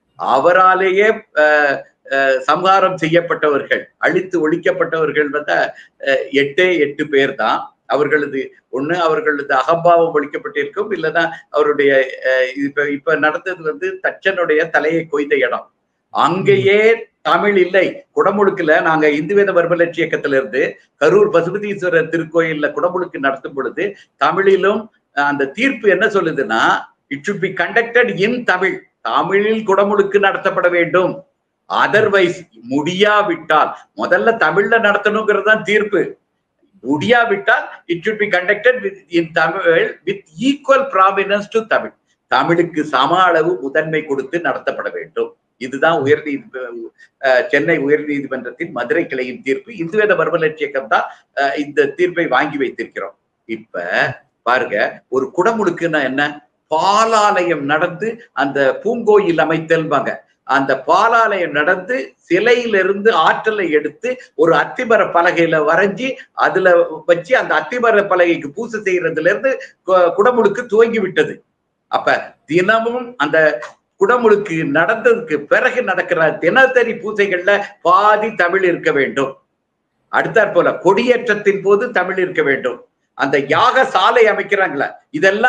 அவராலேயே ஆஹ் ஆஹ் சம்ஹாரம் செய்யப்பட்டவர்கள் அழித்து ஒழிக்கப்பட்டவர்கள் வந்து ஆஹ் எட்டே எட்டு பேர் தான் அவர்களது ஒண்ணு அவர்களது அகம்பாவம் ஒழிக்கப்பட்டிருக்கும் இல்லைன்னா அவருடைய அஹ் இப்ப இப்ப நடந்தது வந்து தச்சனுடைய தலையை கொய்த இடம் அங்கேயே தமிழ் இல்லை குடமுழுக்குல நாங்க இந்து வேத வர்மலட்சி இயக்கத்துல இருந்து கரூர் பசுபதீஸ்வரர் திருக்கோயில்ல குடமுழுக்கு நடத்தும் பொழுது தமிழிலும் அஹ், அந்த தீர்ப்பு என்ன சொல்லுதுன்னா it should be conducted in Tamil தமிழில் குடமுழுக்கு நடத்தப்பட வேண்டும் அதர்வைஸ் முடியாவிட்டால் முதல்ல தமிழ்ல நடத்தணுங்கிறது தான் தீர்ப்பு முடியாவிட்டால் it should be conducted with in Tamil with equal prominence to Tamil தமிழுக்கு சம அளவு முதன்மை கொடுத்து நடத்தப்பட வேண்டும் இதுதான் உயர்நீதி அஹ், சென்னை உயர்நீதிமன்றத்தின் மதுரை கிளையின் தீர்ப்பு இந்துவேத மர்மலட்சி இயக்கம் தான் அஹ், இந்த தீர்ப்பை வாங்கி வைத்திருக்கிறோம் இப்ப பாருங்க ஒரு குடமுழுக்குன்னா என்ன பாலாலயம் நடந்து அந்த பூங்கோயில் அமைத்தல்வாங்க அந்த பாலாலயம் நடந்து சிலையிலிருந்து ஆற்றலை எடுத்து ஒரு அத்திமர பலகையில வரைஞ்சி அதுல வச்சு அந்த அத்திமர பலகைக்கு பூசை செய்யறதுல இருந்து கு- குடமுழுக்கு துவங்கி விட்டது அப்ப தினமும் அந்த குடமுழுக்கு நடந்ததுக்கு பிறகு நடக்கிற தினசரி பூஜைகள்ல பாதி தமிழ் இருக்க வேண்டும் அடுத்தாற் போல கொடியேற்றத்தின் போது தமிழ் இருக்க வேண்டும் அந்த யாக சாலை அமைக்கிறாங்களே இதெல்லாம்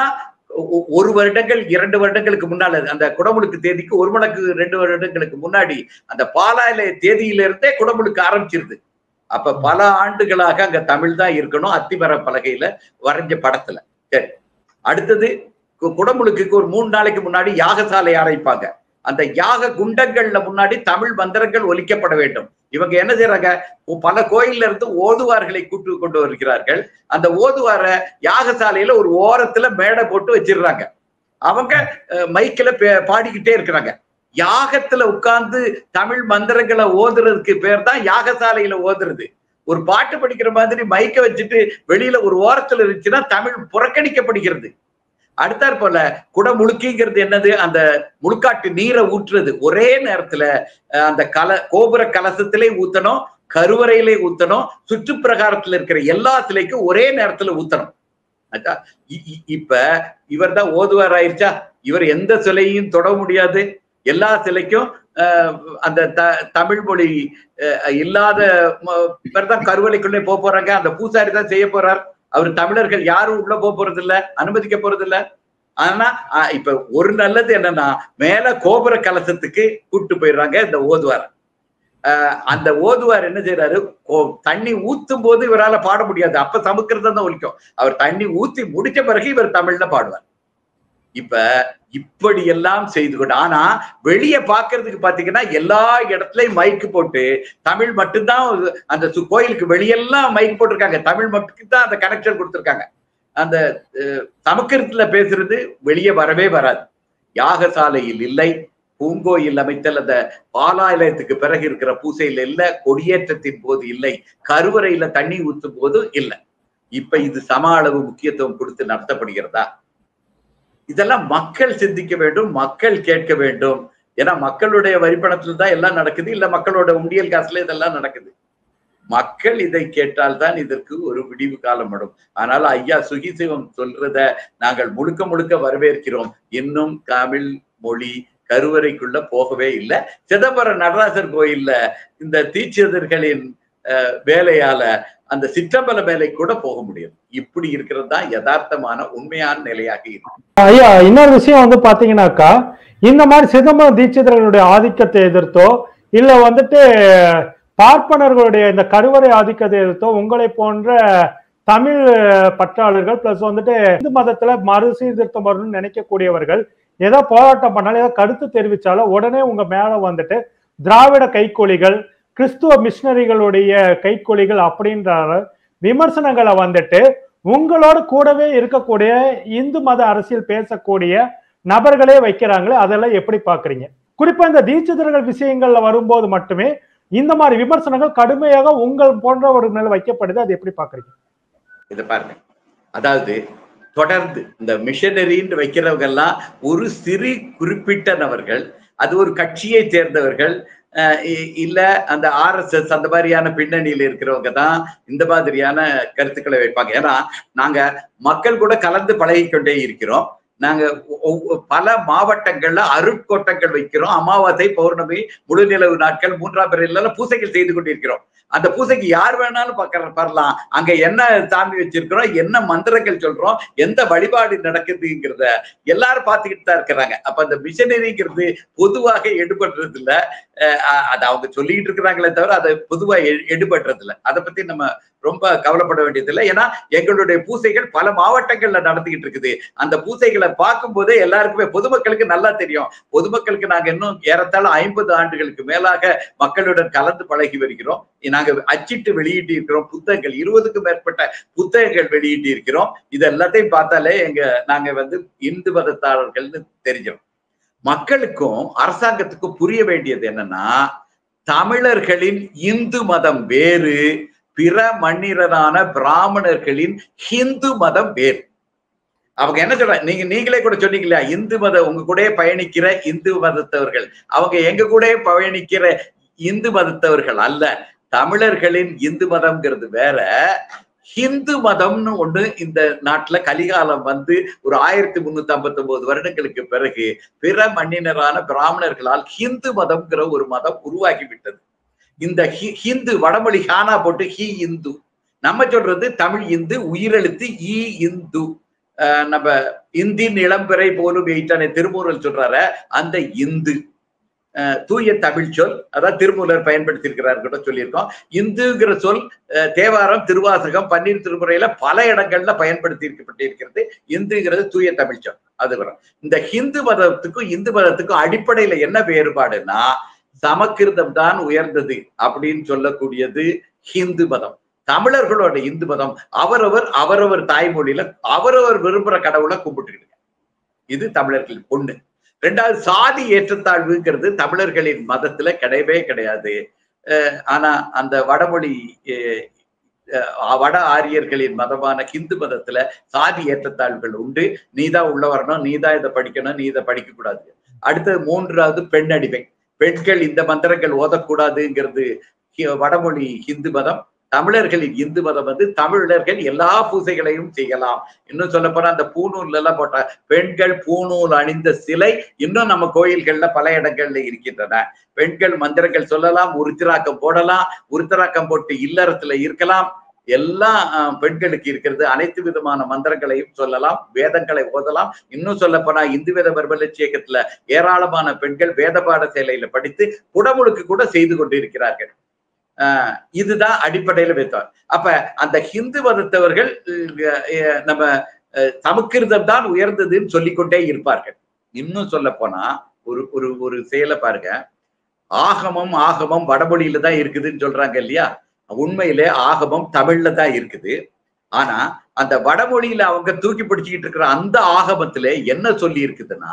ஒ- ஒரு வருடங்கள் இரண்டு வருடங்களுக்கு முன்னால அந்த குடமுழுக்கு தேதிக்கு ஒரு மணக்கு ரெண்டு வருடங்களுக்கு முன்னாடி அந்த பாலாயில தேதியிலிருந்தே குடமுழுக்கு ஆரம்பிச்சிருது அப்ப பல ஆண்டுகளாக அங்க தமிழ் தான் இருக்கணும் அத்திமர பலகையில வரைஞ்ச படத்துல சரி அடுத்தது கு- குடமுழுக்குக்கு ஒரு மூணு நாளைக்கு முன்னாடி யாகசாலை அரைப்பாங்க அந்த யாக குண்டங்கள்ல முன்னாடி தமிழ் மந்திரங்கள் ஒலிக்கப்பட வேண்டும் இவங்க என்ன செய்யறாங்க பல கோயில்ல இருந்து ஓதுவார்களை கூட்டு கொண்டு வருகிறார்கள் அந்த ஓதுவார யாகசாலையில ஒரு ஓரத்துல மேடை போட்டு வச்சிடுறாங்க அவங்க அஹ், மைக்ல பே- பாடிக்கிட்டே இருக்கிறாங்க யாகத்துல உட்கார்ந்து தமிழ் மந்திரங்களை ஓதுறதுக்கு பேர் தான் யாகசாலையில ஓதுறது ஒரு பாட்டு படிக்கிற மாதிரி மைக்க வச்சுட்டு வெளியில ஒரு ஓரத்துல இருந்துச்சுன்னா தமிழ் புறக்கணிக்கப்படுகிறது அடுத்தாற் போல குடமுழுக்கிங்கிறது என்னது அந்த முழுக்காட்டு நீரை ஊற்றுறது ஒரே நேரத்துல அஹ், அந்த கல கோபுர கலசத்திலே ஊத்தணும் கருவறையிலே ஊத்தணும் சுற்றுப்பிரகாரத்துல இருக்கிற எல்லா சிலைக்கும் ஒரே நேரத்துல ஊத்தணும் ஆச்சா? இ- இ- இப்ப இவர் தான் ஓதுவார் ஆயிருச்சா இவர் எந்த சிலையும் தொட முடியாது எல்லா சிலைக்கும் அஹ், அந்த த- தமிழ் மொழி அஹ், இல்லாத இவர் தான் கருவறைக்குள்ளே போக போறாங்க அந்த பூசாரி தான் செய்ய போறார் அவர் தமிழர்கள் யாரும் உள்ள போக போறது இல்ல அனுமதிக்க போறது இல்ல ஆனா அஹ், இப்ப ஒரு நல்லது என்னன்னா மேல கோபுர கலசத்துக்கு கூட்டு போயிடுறாங்க இந்த ஓதுவார் அஹ், அந்த ஓதுவார் என்ன செய்யறாரு கோ- தண்ணி ஊத்தும் போது இவரால பாட முடியாது அப்ப சமுக்கிரதம் தான் ஒலிக்கும் அவர் தண்ணி ஊத்தி முடிச்ச பிறகு இவர் தமிழ்ல பாடுவார் இப்ப இப்படி எல்லாம் செய்து கொண்டு ஆனா வெளிய பாக்குறதுக்கு பாத்தீங்கன்னா எல்லா இடத்துலயும் மைக்கு போட்டு தமிழ் மட்டும்தான் ஒரு- அந்த சு- கோயிலுக்கு வெளியெல்லாம் மைக் போட்டிருக்காங்க தமிழ் மட்டும் தான் அந்த கனெக்ஷன் கொடுத்திருக்காங்க அந்த அஹ், சமஸ்கிருதத்துல பேசுறது வெளியே வரவே வராது யாகசாலையில் இல்லை பூங்கோயில் அமைத்தல் அந்த பாலாலயத்துக்கு பிறகு இருக்கிற பூசையில் இல்ல கொடியேற்றத்தின் போது இல்லை கருவறையில தண்ணி ஊத்தும் போது இல்லை இப்ப இது சம அளவு முக்கியத்துவம் கொடுத்து நடத்தப்படுகிறதா இதெல்லாம் மக்கள் சிந்திக்க வேண்டும் மக்கள் கேட்க வேண்டும் ஏன்னா மக்களுடைய வரிப்பணத்துல தான் எல்லாம் நடக்குது இல்ல மக்களோட உண்டியல் காசுல இதெல்லாம் நடக்குது மக்கள் இதை கேட்டால்தான் இதற்கு ஒரு விடிவு காலம் வரும் ஆனால் ஐயா சுகிசிவம் சொல்றத நாங்கள் முழுக்க முழுக்க வரவேற்கிறோம் இன்னும் தமிழ் மொழி கருவறைக்குள்ள போகவே இல்லை சிதம்பரம் நடராசர் கோயில்ல இந்த தீட்சிதர்களின் அஹ், வேலையால அந்த சிற்றம்பல வேலை கூட போக முடியும் இப்படி இருக்கிறது தான் யதார்த்தமான உண்மையான நிலையாக இருக்கு ஐயா இன்னொரு விஷயம் வந்து பாத்தீங்கன்னாக்கா இந்த மாதிரி சிதம்பரம் தீட்சிதர்களுடைய ஆதிக்கத்தை எதிர்த்தோ இல்ல வந்துட்டு பார்ப்பனர்களுடைய இந்த கருவறை ஆதிக்கத்தை எதிர்த்தோ உங்களை போன்ற தமிழ் பற்றாளர்கள் பிளஸ் வந்துட்டு இந்து மதத்துல மறு சீர்திருத்தம் வரணும்னு நினைக்கக்கூடியவர்கள் ஏதோ போராட்டம் பண்ணாலும் ஏதோ கருத்து தெரிவிச்சாலும் உடனே உங்க மேல வந்துட்டு திராவிட கைக்கூலிகள் கிறிஸ்துவ மிஷினரிகளுடைய கைக்கூலிகள் அப்படின்ற விமர்சனங்களை வந்துட்டு உங்களோட கூடவே இருக்கக்கூடிய இந்து மத அரசியல் பேசக்கூடிய நபர்களே வைக்கிறாங்களே அதெல்லாம் எப்படி பாக்குறீங்க குறிப்பா இந்த தீட்சிதர்கள் விஷயங்கள்ல வரும்போது மட்டுமே இந்த மாதிரி விமர்சனங்கள் கடுமையாக உங்கள் போன்றவர்கள் மேல வைக்கப்படுது அது எப்படி பாக்குறீங்க இதை பாருங்க அதாவது தொடர்ந்து இந்த மிஷனரின்னு வைக்கிறவங்க எல்லாம் ஒரு சிறு குறிப்பிட்ட நபர்கள் அது ஒரு கட்சியை சேர்ந்தவர்கள் அஹ் இ- இல்ல அந்த ஆர்எஸ்எஸ் அந்த மாதிரியான பின்னணியில இருக்கிறவங்க தான் இந்த மாதிரியான கருத்துக்களை வைப்பாங்க ஏன்னா நாங்க மக்கள் கூட கலந்து பழகிக்கொண்டே இருக்கிறோம் நாங்க ஒ- ஒ- பல மாவட்டங்கள்ல அருட்கோட்டங்கள் வைக்கிறோம் அமாவாசை பௌர்ணமி முழுநிலவு நாட்கள் மூன்றாம் பிறையில பூசைகள் செய்து கொண்டிருக்கிறோம் அந்த பூசைக்கு யார் வேணாலும் பார்க்க வரலாம் அங்க என்ன சாமி வச்சிருக்கிறோம் என்ன மந்திரங்கள் சொல்றோம் எந்த வழிபாடு நடக்குதுங்கிறத எல்லாரும் பார்த்துக்கிட்டு தான் இருக்கிறாங்க அப்ப அந்த மிஷனரிங்கிறது பொதுவாக எடுபடுறது இல்ல அஹ் அ- அது அவங்க சொல்லிட்டு இருக்கிறாங்களே தவிர அதை பொதுவா எ- எடுபடுறது இல்ல அதை பத்தி நம்ம ரொம்ப கவலைப்பட வேண்டியதில்லை ஏன்னா எங்களுடைய பூசைகள் பல மாவட்டங்கள்ல நடந்துகிட்டு இருக்குது அந்த பூசைகளை பார்க்கும் போதே எல்லாருக்குமே பொதுமக்களுக்கு நல்லா தெரியும் பொதுமக்களுக்கு நாங்க இன்னும் ஏறத்தாழ ஐம்பது ஆண்டுகளுக்கு மேலாக மக்களுடன் கலந்து பழகி வருகிறோம் நாங்க அச்சிட்டு வெளியிட்டு இருக்கிறோம் புத்தகங்கள் இருபதுக்கும் மேற்பட்ட புத்தகங்கள் வெளியிட்டு இருக்கிறோம் இது எல்லாத்தையும் பார்த்தாலே எங்க நாங்க வந்து இந்து மதத்தாளர்கள்னு தெரிஞ்சோம் மக்களுக்கும் அரசாங்கத்துக்கும் புரிய வேண்டியது என்னன்னா தமிழர்களின் இந்து மதம் வேறு பிற மன்னிரரான பிராமணர்களின் ஹிந்து மதம் வேறு அவங்க என்ன சொல்றாங்க நீங்க நீங்களே கூட சொன்னீங்க இல்லையா இந்து மத உங்க கூட பயணிக்கிற இந்து மதத்தவர்கள் அவங்க எங்க கூட பயணிக்கிற இந்து மதத்தவர்கள் அல்ல தமிழர்களின் இந்து மதம்ங்கிறது வேற ஹிந்து மதம்னு ஒண்ணு இந்த நாட்டுல கலிகாலம் வந்து ஒரு ஆயிரத்தி முன்னூத்தி ஐம்பத்தி ஒன்பது வருடங்களுக்கு பிறகு பிற மன்னினரான பிராமணர்களால் ஹிந்து மதம்ங்கிற ஒரு மதம் உருவாகி விட்டது இந்த ஹி- ஹிந்து வடமொழி ஹானா போட்டு ஹி இந்து நம்ம சொல்றது தமிழ் இந்து உயிரெழுத்து ஈ இந்து அஹ், நம்ம இந்தின் இளம்பிறை போலும் எயிட்டானே திருமூரல் சொல்றாரு அந்த இந்து அஹ், தூய தமிழ் சொல் அதான் திருமூலர் பயன்படுத்தியிருக்கிறார் கூட சொல்லியிருக்கோம் இந்துங்கிற சொல் அஹ், தேவாரம் திருவாசகம் பன்னீர் திருமுறையில பல இடங்கள்ல பயன்படுத்தி இந்துங்கிறது தூய தமிழ் சொல் அது வரும் இந்த ஹிந்து மதத்துக்கும் இந்து மதத்துக்கும் அடிப்படையில என்ன வேறுபாடுன்னா சமக்கிருதம் தான் உயர்ந்தது அப்படின்னு சொல்லக்கூடியது ஹிந்து மதம் தமிழர்களோட இந்து மதம் அவரவர் அவரவர் தாய்மொழியில அவரவர் விரும்புற கடவுளை கும்பிட்டுக்கிட்டு இது தமிழர்கள் ஒண்ணு ரெண்டாவது சாதி ஏற்றத்தாழ்வுங்கிறது தமிழர்களின் மதத்துல கிடையவே கிடையாது அஹ் ஆனா அந்த வடமொழி அஹ் அஹ் வட ஆரியர்களின் மதமான ஹிந்து மதத்துல சாதி ஏற்றத்தாழ்வுகள் உண்டு நீதான் உள்ள வரணும் நீதான் இதை படிக்கணும் நீ இதை படிக்க கூடாது அடுத்தது மூன்றாவது பெண் அடிமை பெண்கள் இந்த மந்திரங்கள் ஓதக்கூடாதுங்கிறது ஹி- வடமொழி ஹிந்து மதம் தமிழர்களின் இந்து மதம் வந்து தமிழர்கள் எல்லா பூசைகளையும் செய்யலாம் இன்னும் சொல்ல போனா அந்த பூநூல்ல எல்லாம் போட்ட பெண்கள் பூநூல் அணிந்த சிலை இன்னும் நம்ம கோயில்கள்ல பல இடங்கள்ல இருக்கின்றன பெண்கள் மந்திரங்கள் சொல்லலாம் உருத்திராக்கம் போடலாம் உருத்திராக்கம் போட்டு இல்லறத்துல இருக்கலாம் எல்லாம் அஹ், பெண்களுக்கு இருக்கிறது அனைத்து விதமான மந்திரங்களையும் சொல்லலாம் வேதங்களை ஓதலாம் இன்னும் சொல்ல போனா இந்து வேத பர்பலட்சி இயக்கத்துல ஏராளமான பெண்கள் வேத பாடசாலையில படித்து குடமுழுக்கு கூட செய்து கொண்டிருக்கிறார்கள் ஆஹ் இதுதான் அடிப்படையில வைத்தார் அப்ப அந்த ஹிந்து மதத்தவர்கள் அஹ், அஹ், நம்ம அஹ், சமக்கிருதம் தான் உயர்ந்ததுன்னு சொல்லிக்கொண்டே இருப்பார்கள் இன்னும் சொல்ல போனா ஒரு ஒரு ஒரு செயலை பாருங்க ஆகமம் ஆகமம் வடமொழியில தான் இருக்குதுன்னு சொல்றாங்க இல்லையா உண்மையிலே ஆகமம் தமிழ்ல தான் இருக்குது ஆனா அந்த வடமொழியில அவங்க தூக்கி பிடிச்சுக்கிட்டு இருக்கிற அந்த ஆகமத்துல என்ன சொல்லி இருக்குதுன்னா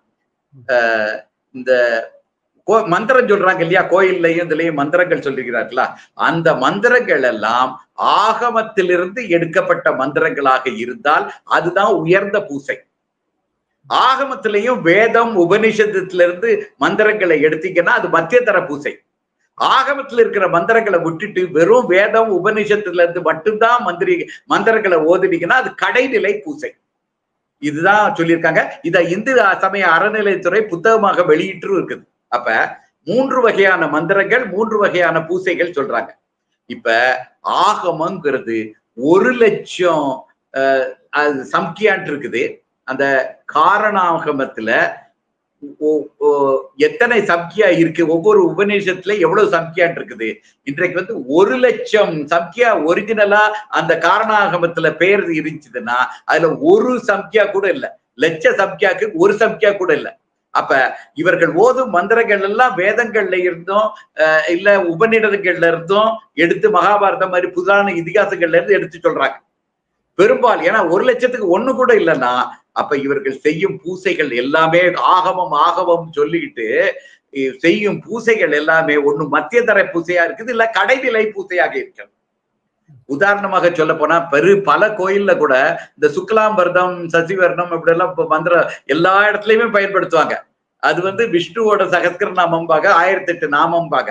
ஆஹ் இந்த கோ- மந்திரம் சொல்றாங்க இல்லையா கோயில்லையும் இதுலயும் மந்திரங்கள் சொல்லிருக்கிறார்களா அந்த மந்திரங்கள் எல்லாம் ஆகமத்திலிருந்து எடுக்கப்பட்ட மந்திரங்களாக இருந்தால் அதுதான் உயர்ந்த பூசை ஆகமத்திலையும் வேதம் உபனிஷத்துல இருந்து மந்திரங்களை எடுத்தீங்கன்னா அது மத்தியதர பூசை ஆகமத்துல இருக்கிற மந்திரங்களை விட்டுட்டு வெறும் வேதம் உபனிஷத்துல இருந்து மட்டும்தான் மந்திரி மந்திரங்களை ஓதுனீங்கன்னா அது கடைநிலை பூசை இதுதான் சொல்லியிருக்காங்க இத இந்து சமய அறநிலைத்துறை புத்தகமாக வெளியிட்டு இருக்குது அப்ப மூன்று வகையான மந்திரங்கள் மூன்று வகையான பூசைகள் சொல்றாங்க இப்ப ஆகமங்கிறது ஒரு லட்சம் அஹ், அது சம்கியான் இருக்குது அந்த காரணாகமத்துல ஒ- ஒ- எத்தனை சம்கியா இருக்கு ஒவ்வொரு உபநிஷத்துல எவ்வளவு சம்கியான் இருக்குது இன்றைக்கு வந்து ஒரு லட்சம் சம்கியா ஒரிஜினலா அந்த காரணாகமத்துல பேர் இருந்துச்சுன்னா அதுல ஒரு சம்கியா கூட இல்ல லட்ச சம்கியாக்கு ஒரு சம்கியா கூட இல்ல அப்ப இவர்கள் ஓதும் மந்திரங்கள் எல்லாம் வேதங்கள்ல இருந்தும் அஹ், இல்ல உபநிடதங்கள்ல இருந்தும் எடுத்து மகாபாரதம் மாதிரி புதான இதிகாசங்கள்ல இருந்து எடுத்து சொல்றாங்க பெரும்பாலும் ஏன்னா ஒரு லட்சத்துக்கு ஒண்ணு கூட இல்லைன்னா அப்ப இவர்கள் செய்யும் பூசைகள் எல்லாமே ஆகமம் ஆகமம் சொல்லிக்கிட்டு இ- செய்யும் பூசைகள் எல்லாமே ஒண்ணு மத்தியதர பூசையா இருக்குது இல்ல கடைநிலை பூசையாக இருக்கிறது உதாரணமாக சொல்ல போனா பெரு பல கோயில்ல கூட இந்த சுக்லாம்பர்தம் சசிவர்ணம் இப்படி எல்லாம் இப்ப மந்திரம் எல்லா இடத்துலயுமே பயன்படுத்துவாங்க அது வந்து விஷ்ணுவோட சகஸ்கர நாமம்பாக ஆயிரத்தி எட்டு நாமம்பாக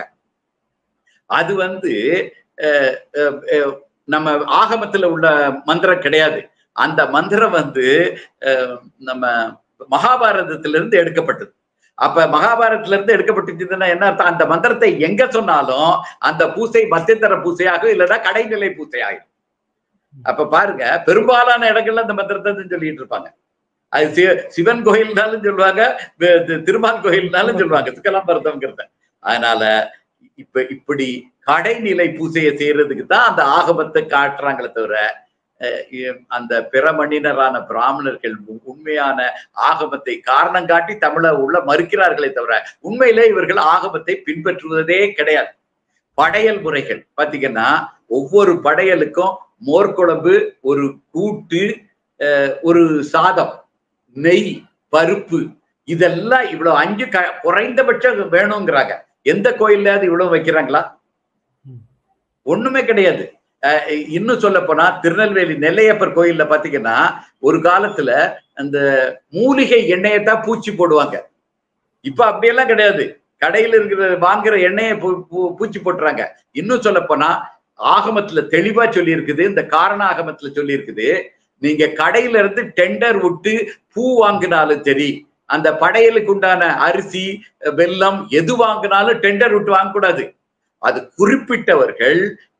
அது வந்து அஹ், அஹ், அஹ், நம்ம ஆகமத்துல உள்ள மந்திரம் கிடையாது அந்த மந்திரம் வந்து அஹ், நம்ம மகாபாரதத்துல இருந்து எடுக்கப்பட்டது அப்ப மகாபாரதத்துல இருந்து எடுக்கப்பட்டுச்சுன்னா என்ன அர்த்தம் அந்த மந்திரத்தை எங்க சொன்னாலும் அந்த பூசை மத்தியதர பூசையாகும் இல்லைன்னா கடைநிலை பூசையாகும் அப்ப பாருங்க பெரும்பாலான இடங்கள்ல அந்த மந்திரத்தை தான் சொல்லிட்டு இருப்பாங்க அது சி- சிவன் கோயில்னாலும் சொல்லுவாங்க வே- தி- திருமால் கோயில்னாலும் சொல்லுவாங்க சுக்கலாம்பரதம்ங்கிறத அதனால இப்ப இப்படி கடைநிலை பூசையை செய்யறதுக்கு தான் அந்த ஆகமத்தை காட்டுறாங்களே தவிர அஹ், இ- அந்த பிற மண்ணினரான பிராமணர்கள் உ- உண்மையான ஆகமத்தை காரணம் காட்டி தமிழ உள்ள மறுக்கிறார்களே தவிர உண்மையிலே இவர்கள் ஆகமத்தை பின்பற்றுவதே கிடையாது படையல் முறைகள் பாத்தீங்கன்னா ஒவ்வொரு படையலுக்கும் மோர்க்குழம்பு ஒரு கூட்டு அஹ், ஒரு சாதம் நெய் பருப்பு இதெல்லாம் இவ்வளவு அஞ்சு க குறைந்தபட்சம் வேணுங்கிறாங்க எந்த கோயில்லாவது இவ்வளவு வைக்கிறாங்களா ம். ஒண்ணுமே கிடையாது அஹ் இன்னும் சொல்ல போனா திருநெல்வேலி நெல்லையப்பர் கோயில்ல பாத்தீங்கன்னா ஒரு காலத்துல அந்த மூலிகை எண்ணெயை தான் பூச்சி போடுவாங்க இப்ப அப்படியெல்லாம் கிடையாது கடையில இருக்கிற வாங்குற எண்ணெயை பூ- பூ- பூச்சி போட்டுறாங்க இன்னும் சொல்ல போனா ஆகமத்துல தெளிவா சொல்லி இருக்குது இந்த காரண ஆகமத்துல சொல்லி இருக்குது நீங்க கடையில இருந்து டெண்டர் விட்டு பூ வாங்கினாலும் சரி அந்த படையலுக்கு உண்டான அரிசி வெல்லம் எது வாங்கினாலும் டெண்டர் விட்டு வாங்கக்கூடாது அது குறிப்பிட்டவர்கள்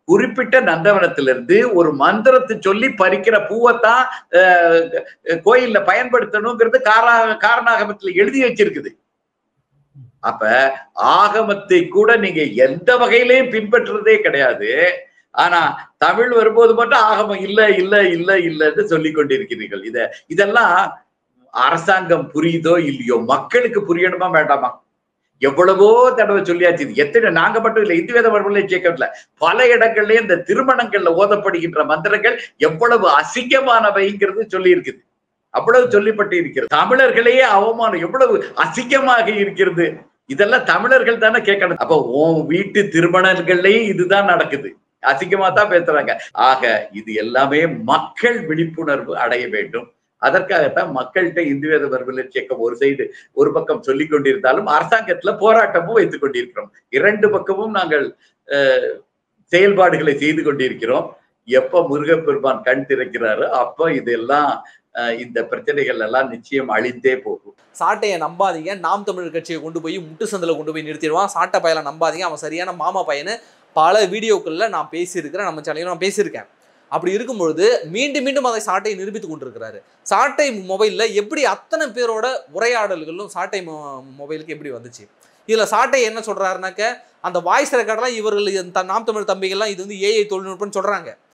குறிப்பிட்ட நந்தவனத்திலிருந்து ஒரு மந்திரத்தை சொல்லி பறிக்கிற பூவைத்தான் அஹ், கோயில்ல பயன்படுத்தணுங்கிறது காரா காரணாகமத்துல எழுதி வச்சிருக்குது அப்ப ஆகமத்தை கூட நீங்க எந்த வகையிலையும் பின்பற்றுறதே கிடையாது ஆனா தமிழ் வரும்போது மட்டும் ஆகமம் இல்ல இல்ல இல்ல இல்லன்னு சொல்லி கொண்டிருக்கிறீர்கள் இத இதெல்லாம் அரசாங்கம் புரியுதோ இல்லையோ மக்களுக்கு புரியணுமா வேண்டாமா எவ்வளவோ தடவை சொல்லியாச்சு இது எத்தனை நாங்க மட்டும் இல்ல இந்து வேத மரபுல சேர்க்கல பல இடங்கள்ல இந்த திருமணங்கள்ல ஓதப்படுகின்ற மந்திரங்கள் எவ்வளவு அசிங்கமானவைங்கிறது சொல்லி இருக்குது அவ்வளவு சொல்லிப்பட்டு இருக்கிறது தமிழர்களையே அவமானம் எவ்வளவு அசிங்கமாக இருக்கிறது இதெல்லாம் தமிழர்கள் தானே கேட்கணும் அப்ப உன் வீட்டு திருமணங்கள்லயும் இதுதான் நடக்குது அசிங்கமா தான் பேசுறாங்க ஆக இது எல்லாமே மக்கள் விழிப்புணர்வு அடைய வேண்டும் அதற்காகத்தான் மக்கள்கிட்ட இந்து வேத மரபில் இயக்கம் ஒரு சைடு ஒரு பக்கம் சொல்லிக் கொண்டிருந்தாலும் அரசாங்கத்துல போராட்டமும் வைத்துக் கொண்டிருக்கிறோம் இரண்டு பக்கமும் நாங்கள் அஹ், செயல்பாடுகளை செய்து கொண்டிருக்கிறோம் எப்ப முருகப்பெருமான் கண் திறக்கிறாரோ அப்ப இதெல்லாம் அஹ், இந்த பிரச்சனைகள் எல்லாம் நிச்சயம் அழிந்தே போகும் சாட்டையை நம்பாதீங்க நாம் தமிழர் கட்சியை கொண்டு போய் முட்டு சந்தில் கொண்டு போய் நிறுத்திடுவான் சாட்டை பயலை நம்பாதீங்க அவன் சரியான மாமா பையனு பல வீடியோக்களில் நான் பேசியிருக்கிறேன் நம்ம சேனலையும் நான் பேசியிருக்கேன் அப்படி இருக்கும்பொழுது மீண்டும் மீண்டும் அதை சாட்டையை நிரூபித்து கொண்டிருக்கிறாரு சாட்டை மொபைலில் எப்படி அத்தனை பேரோட உரையாடல்களும் சாட்டை மொ- மொபைலுக்கு எப்படி வந்துச்சு இதில் சாட்டை என்ன சொல்கிறாருனாக்க அந்த வாய்ஸ் ரெக்கார்டெல்லாம் இவர்கள் இந்த நாம் தமிழ் தம்பிகள்லாம் இது வந்து ஏஐ தொழில்நுட்பம்னு சொல்கிறாங்க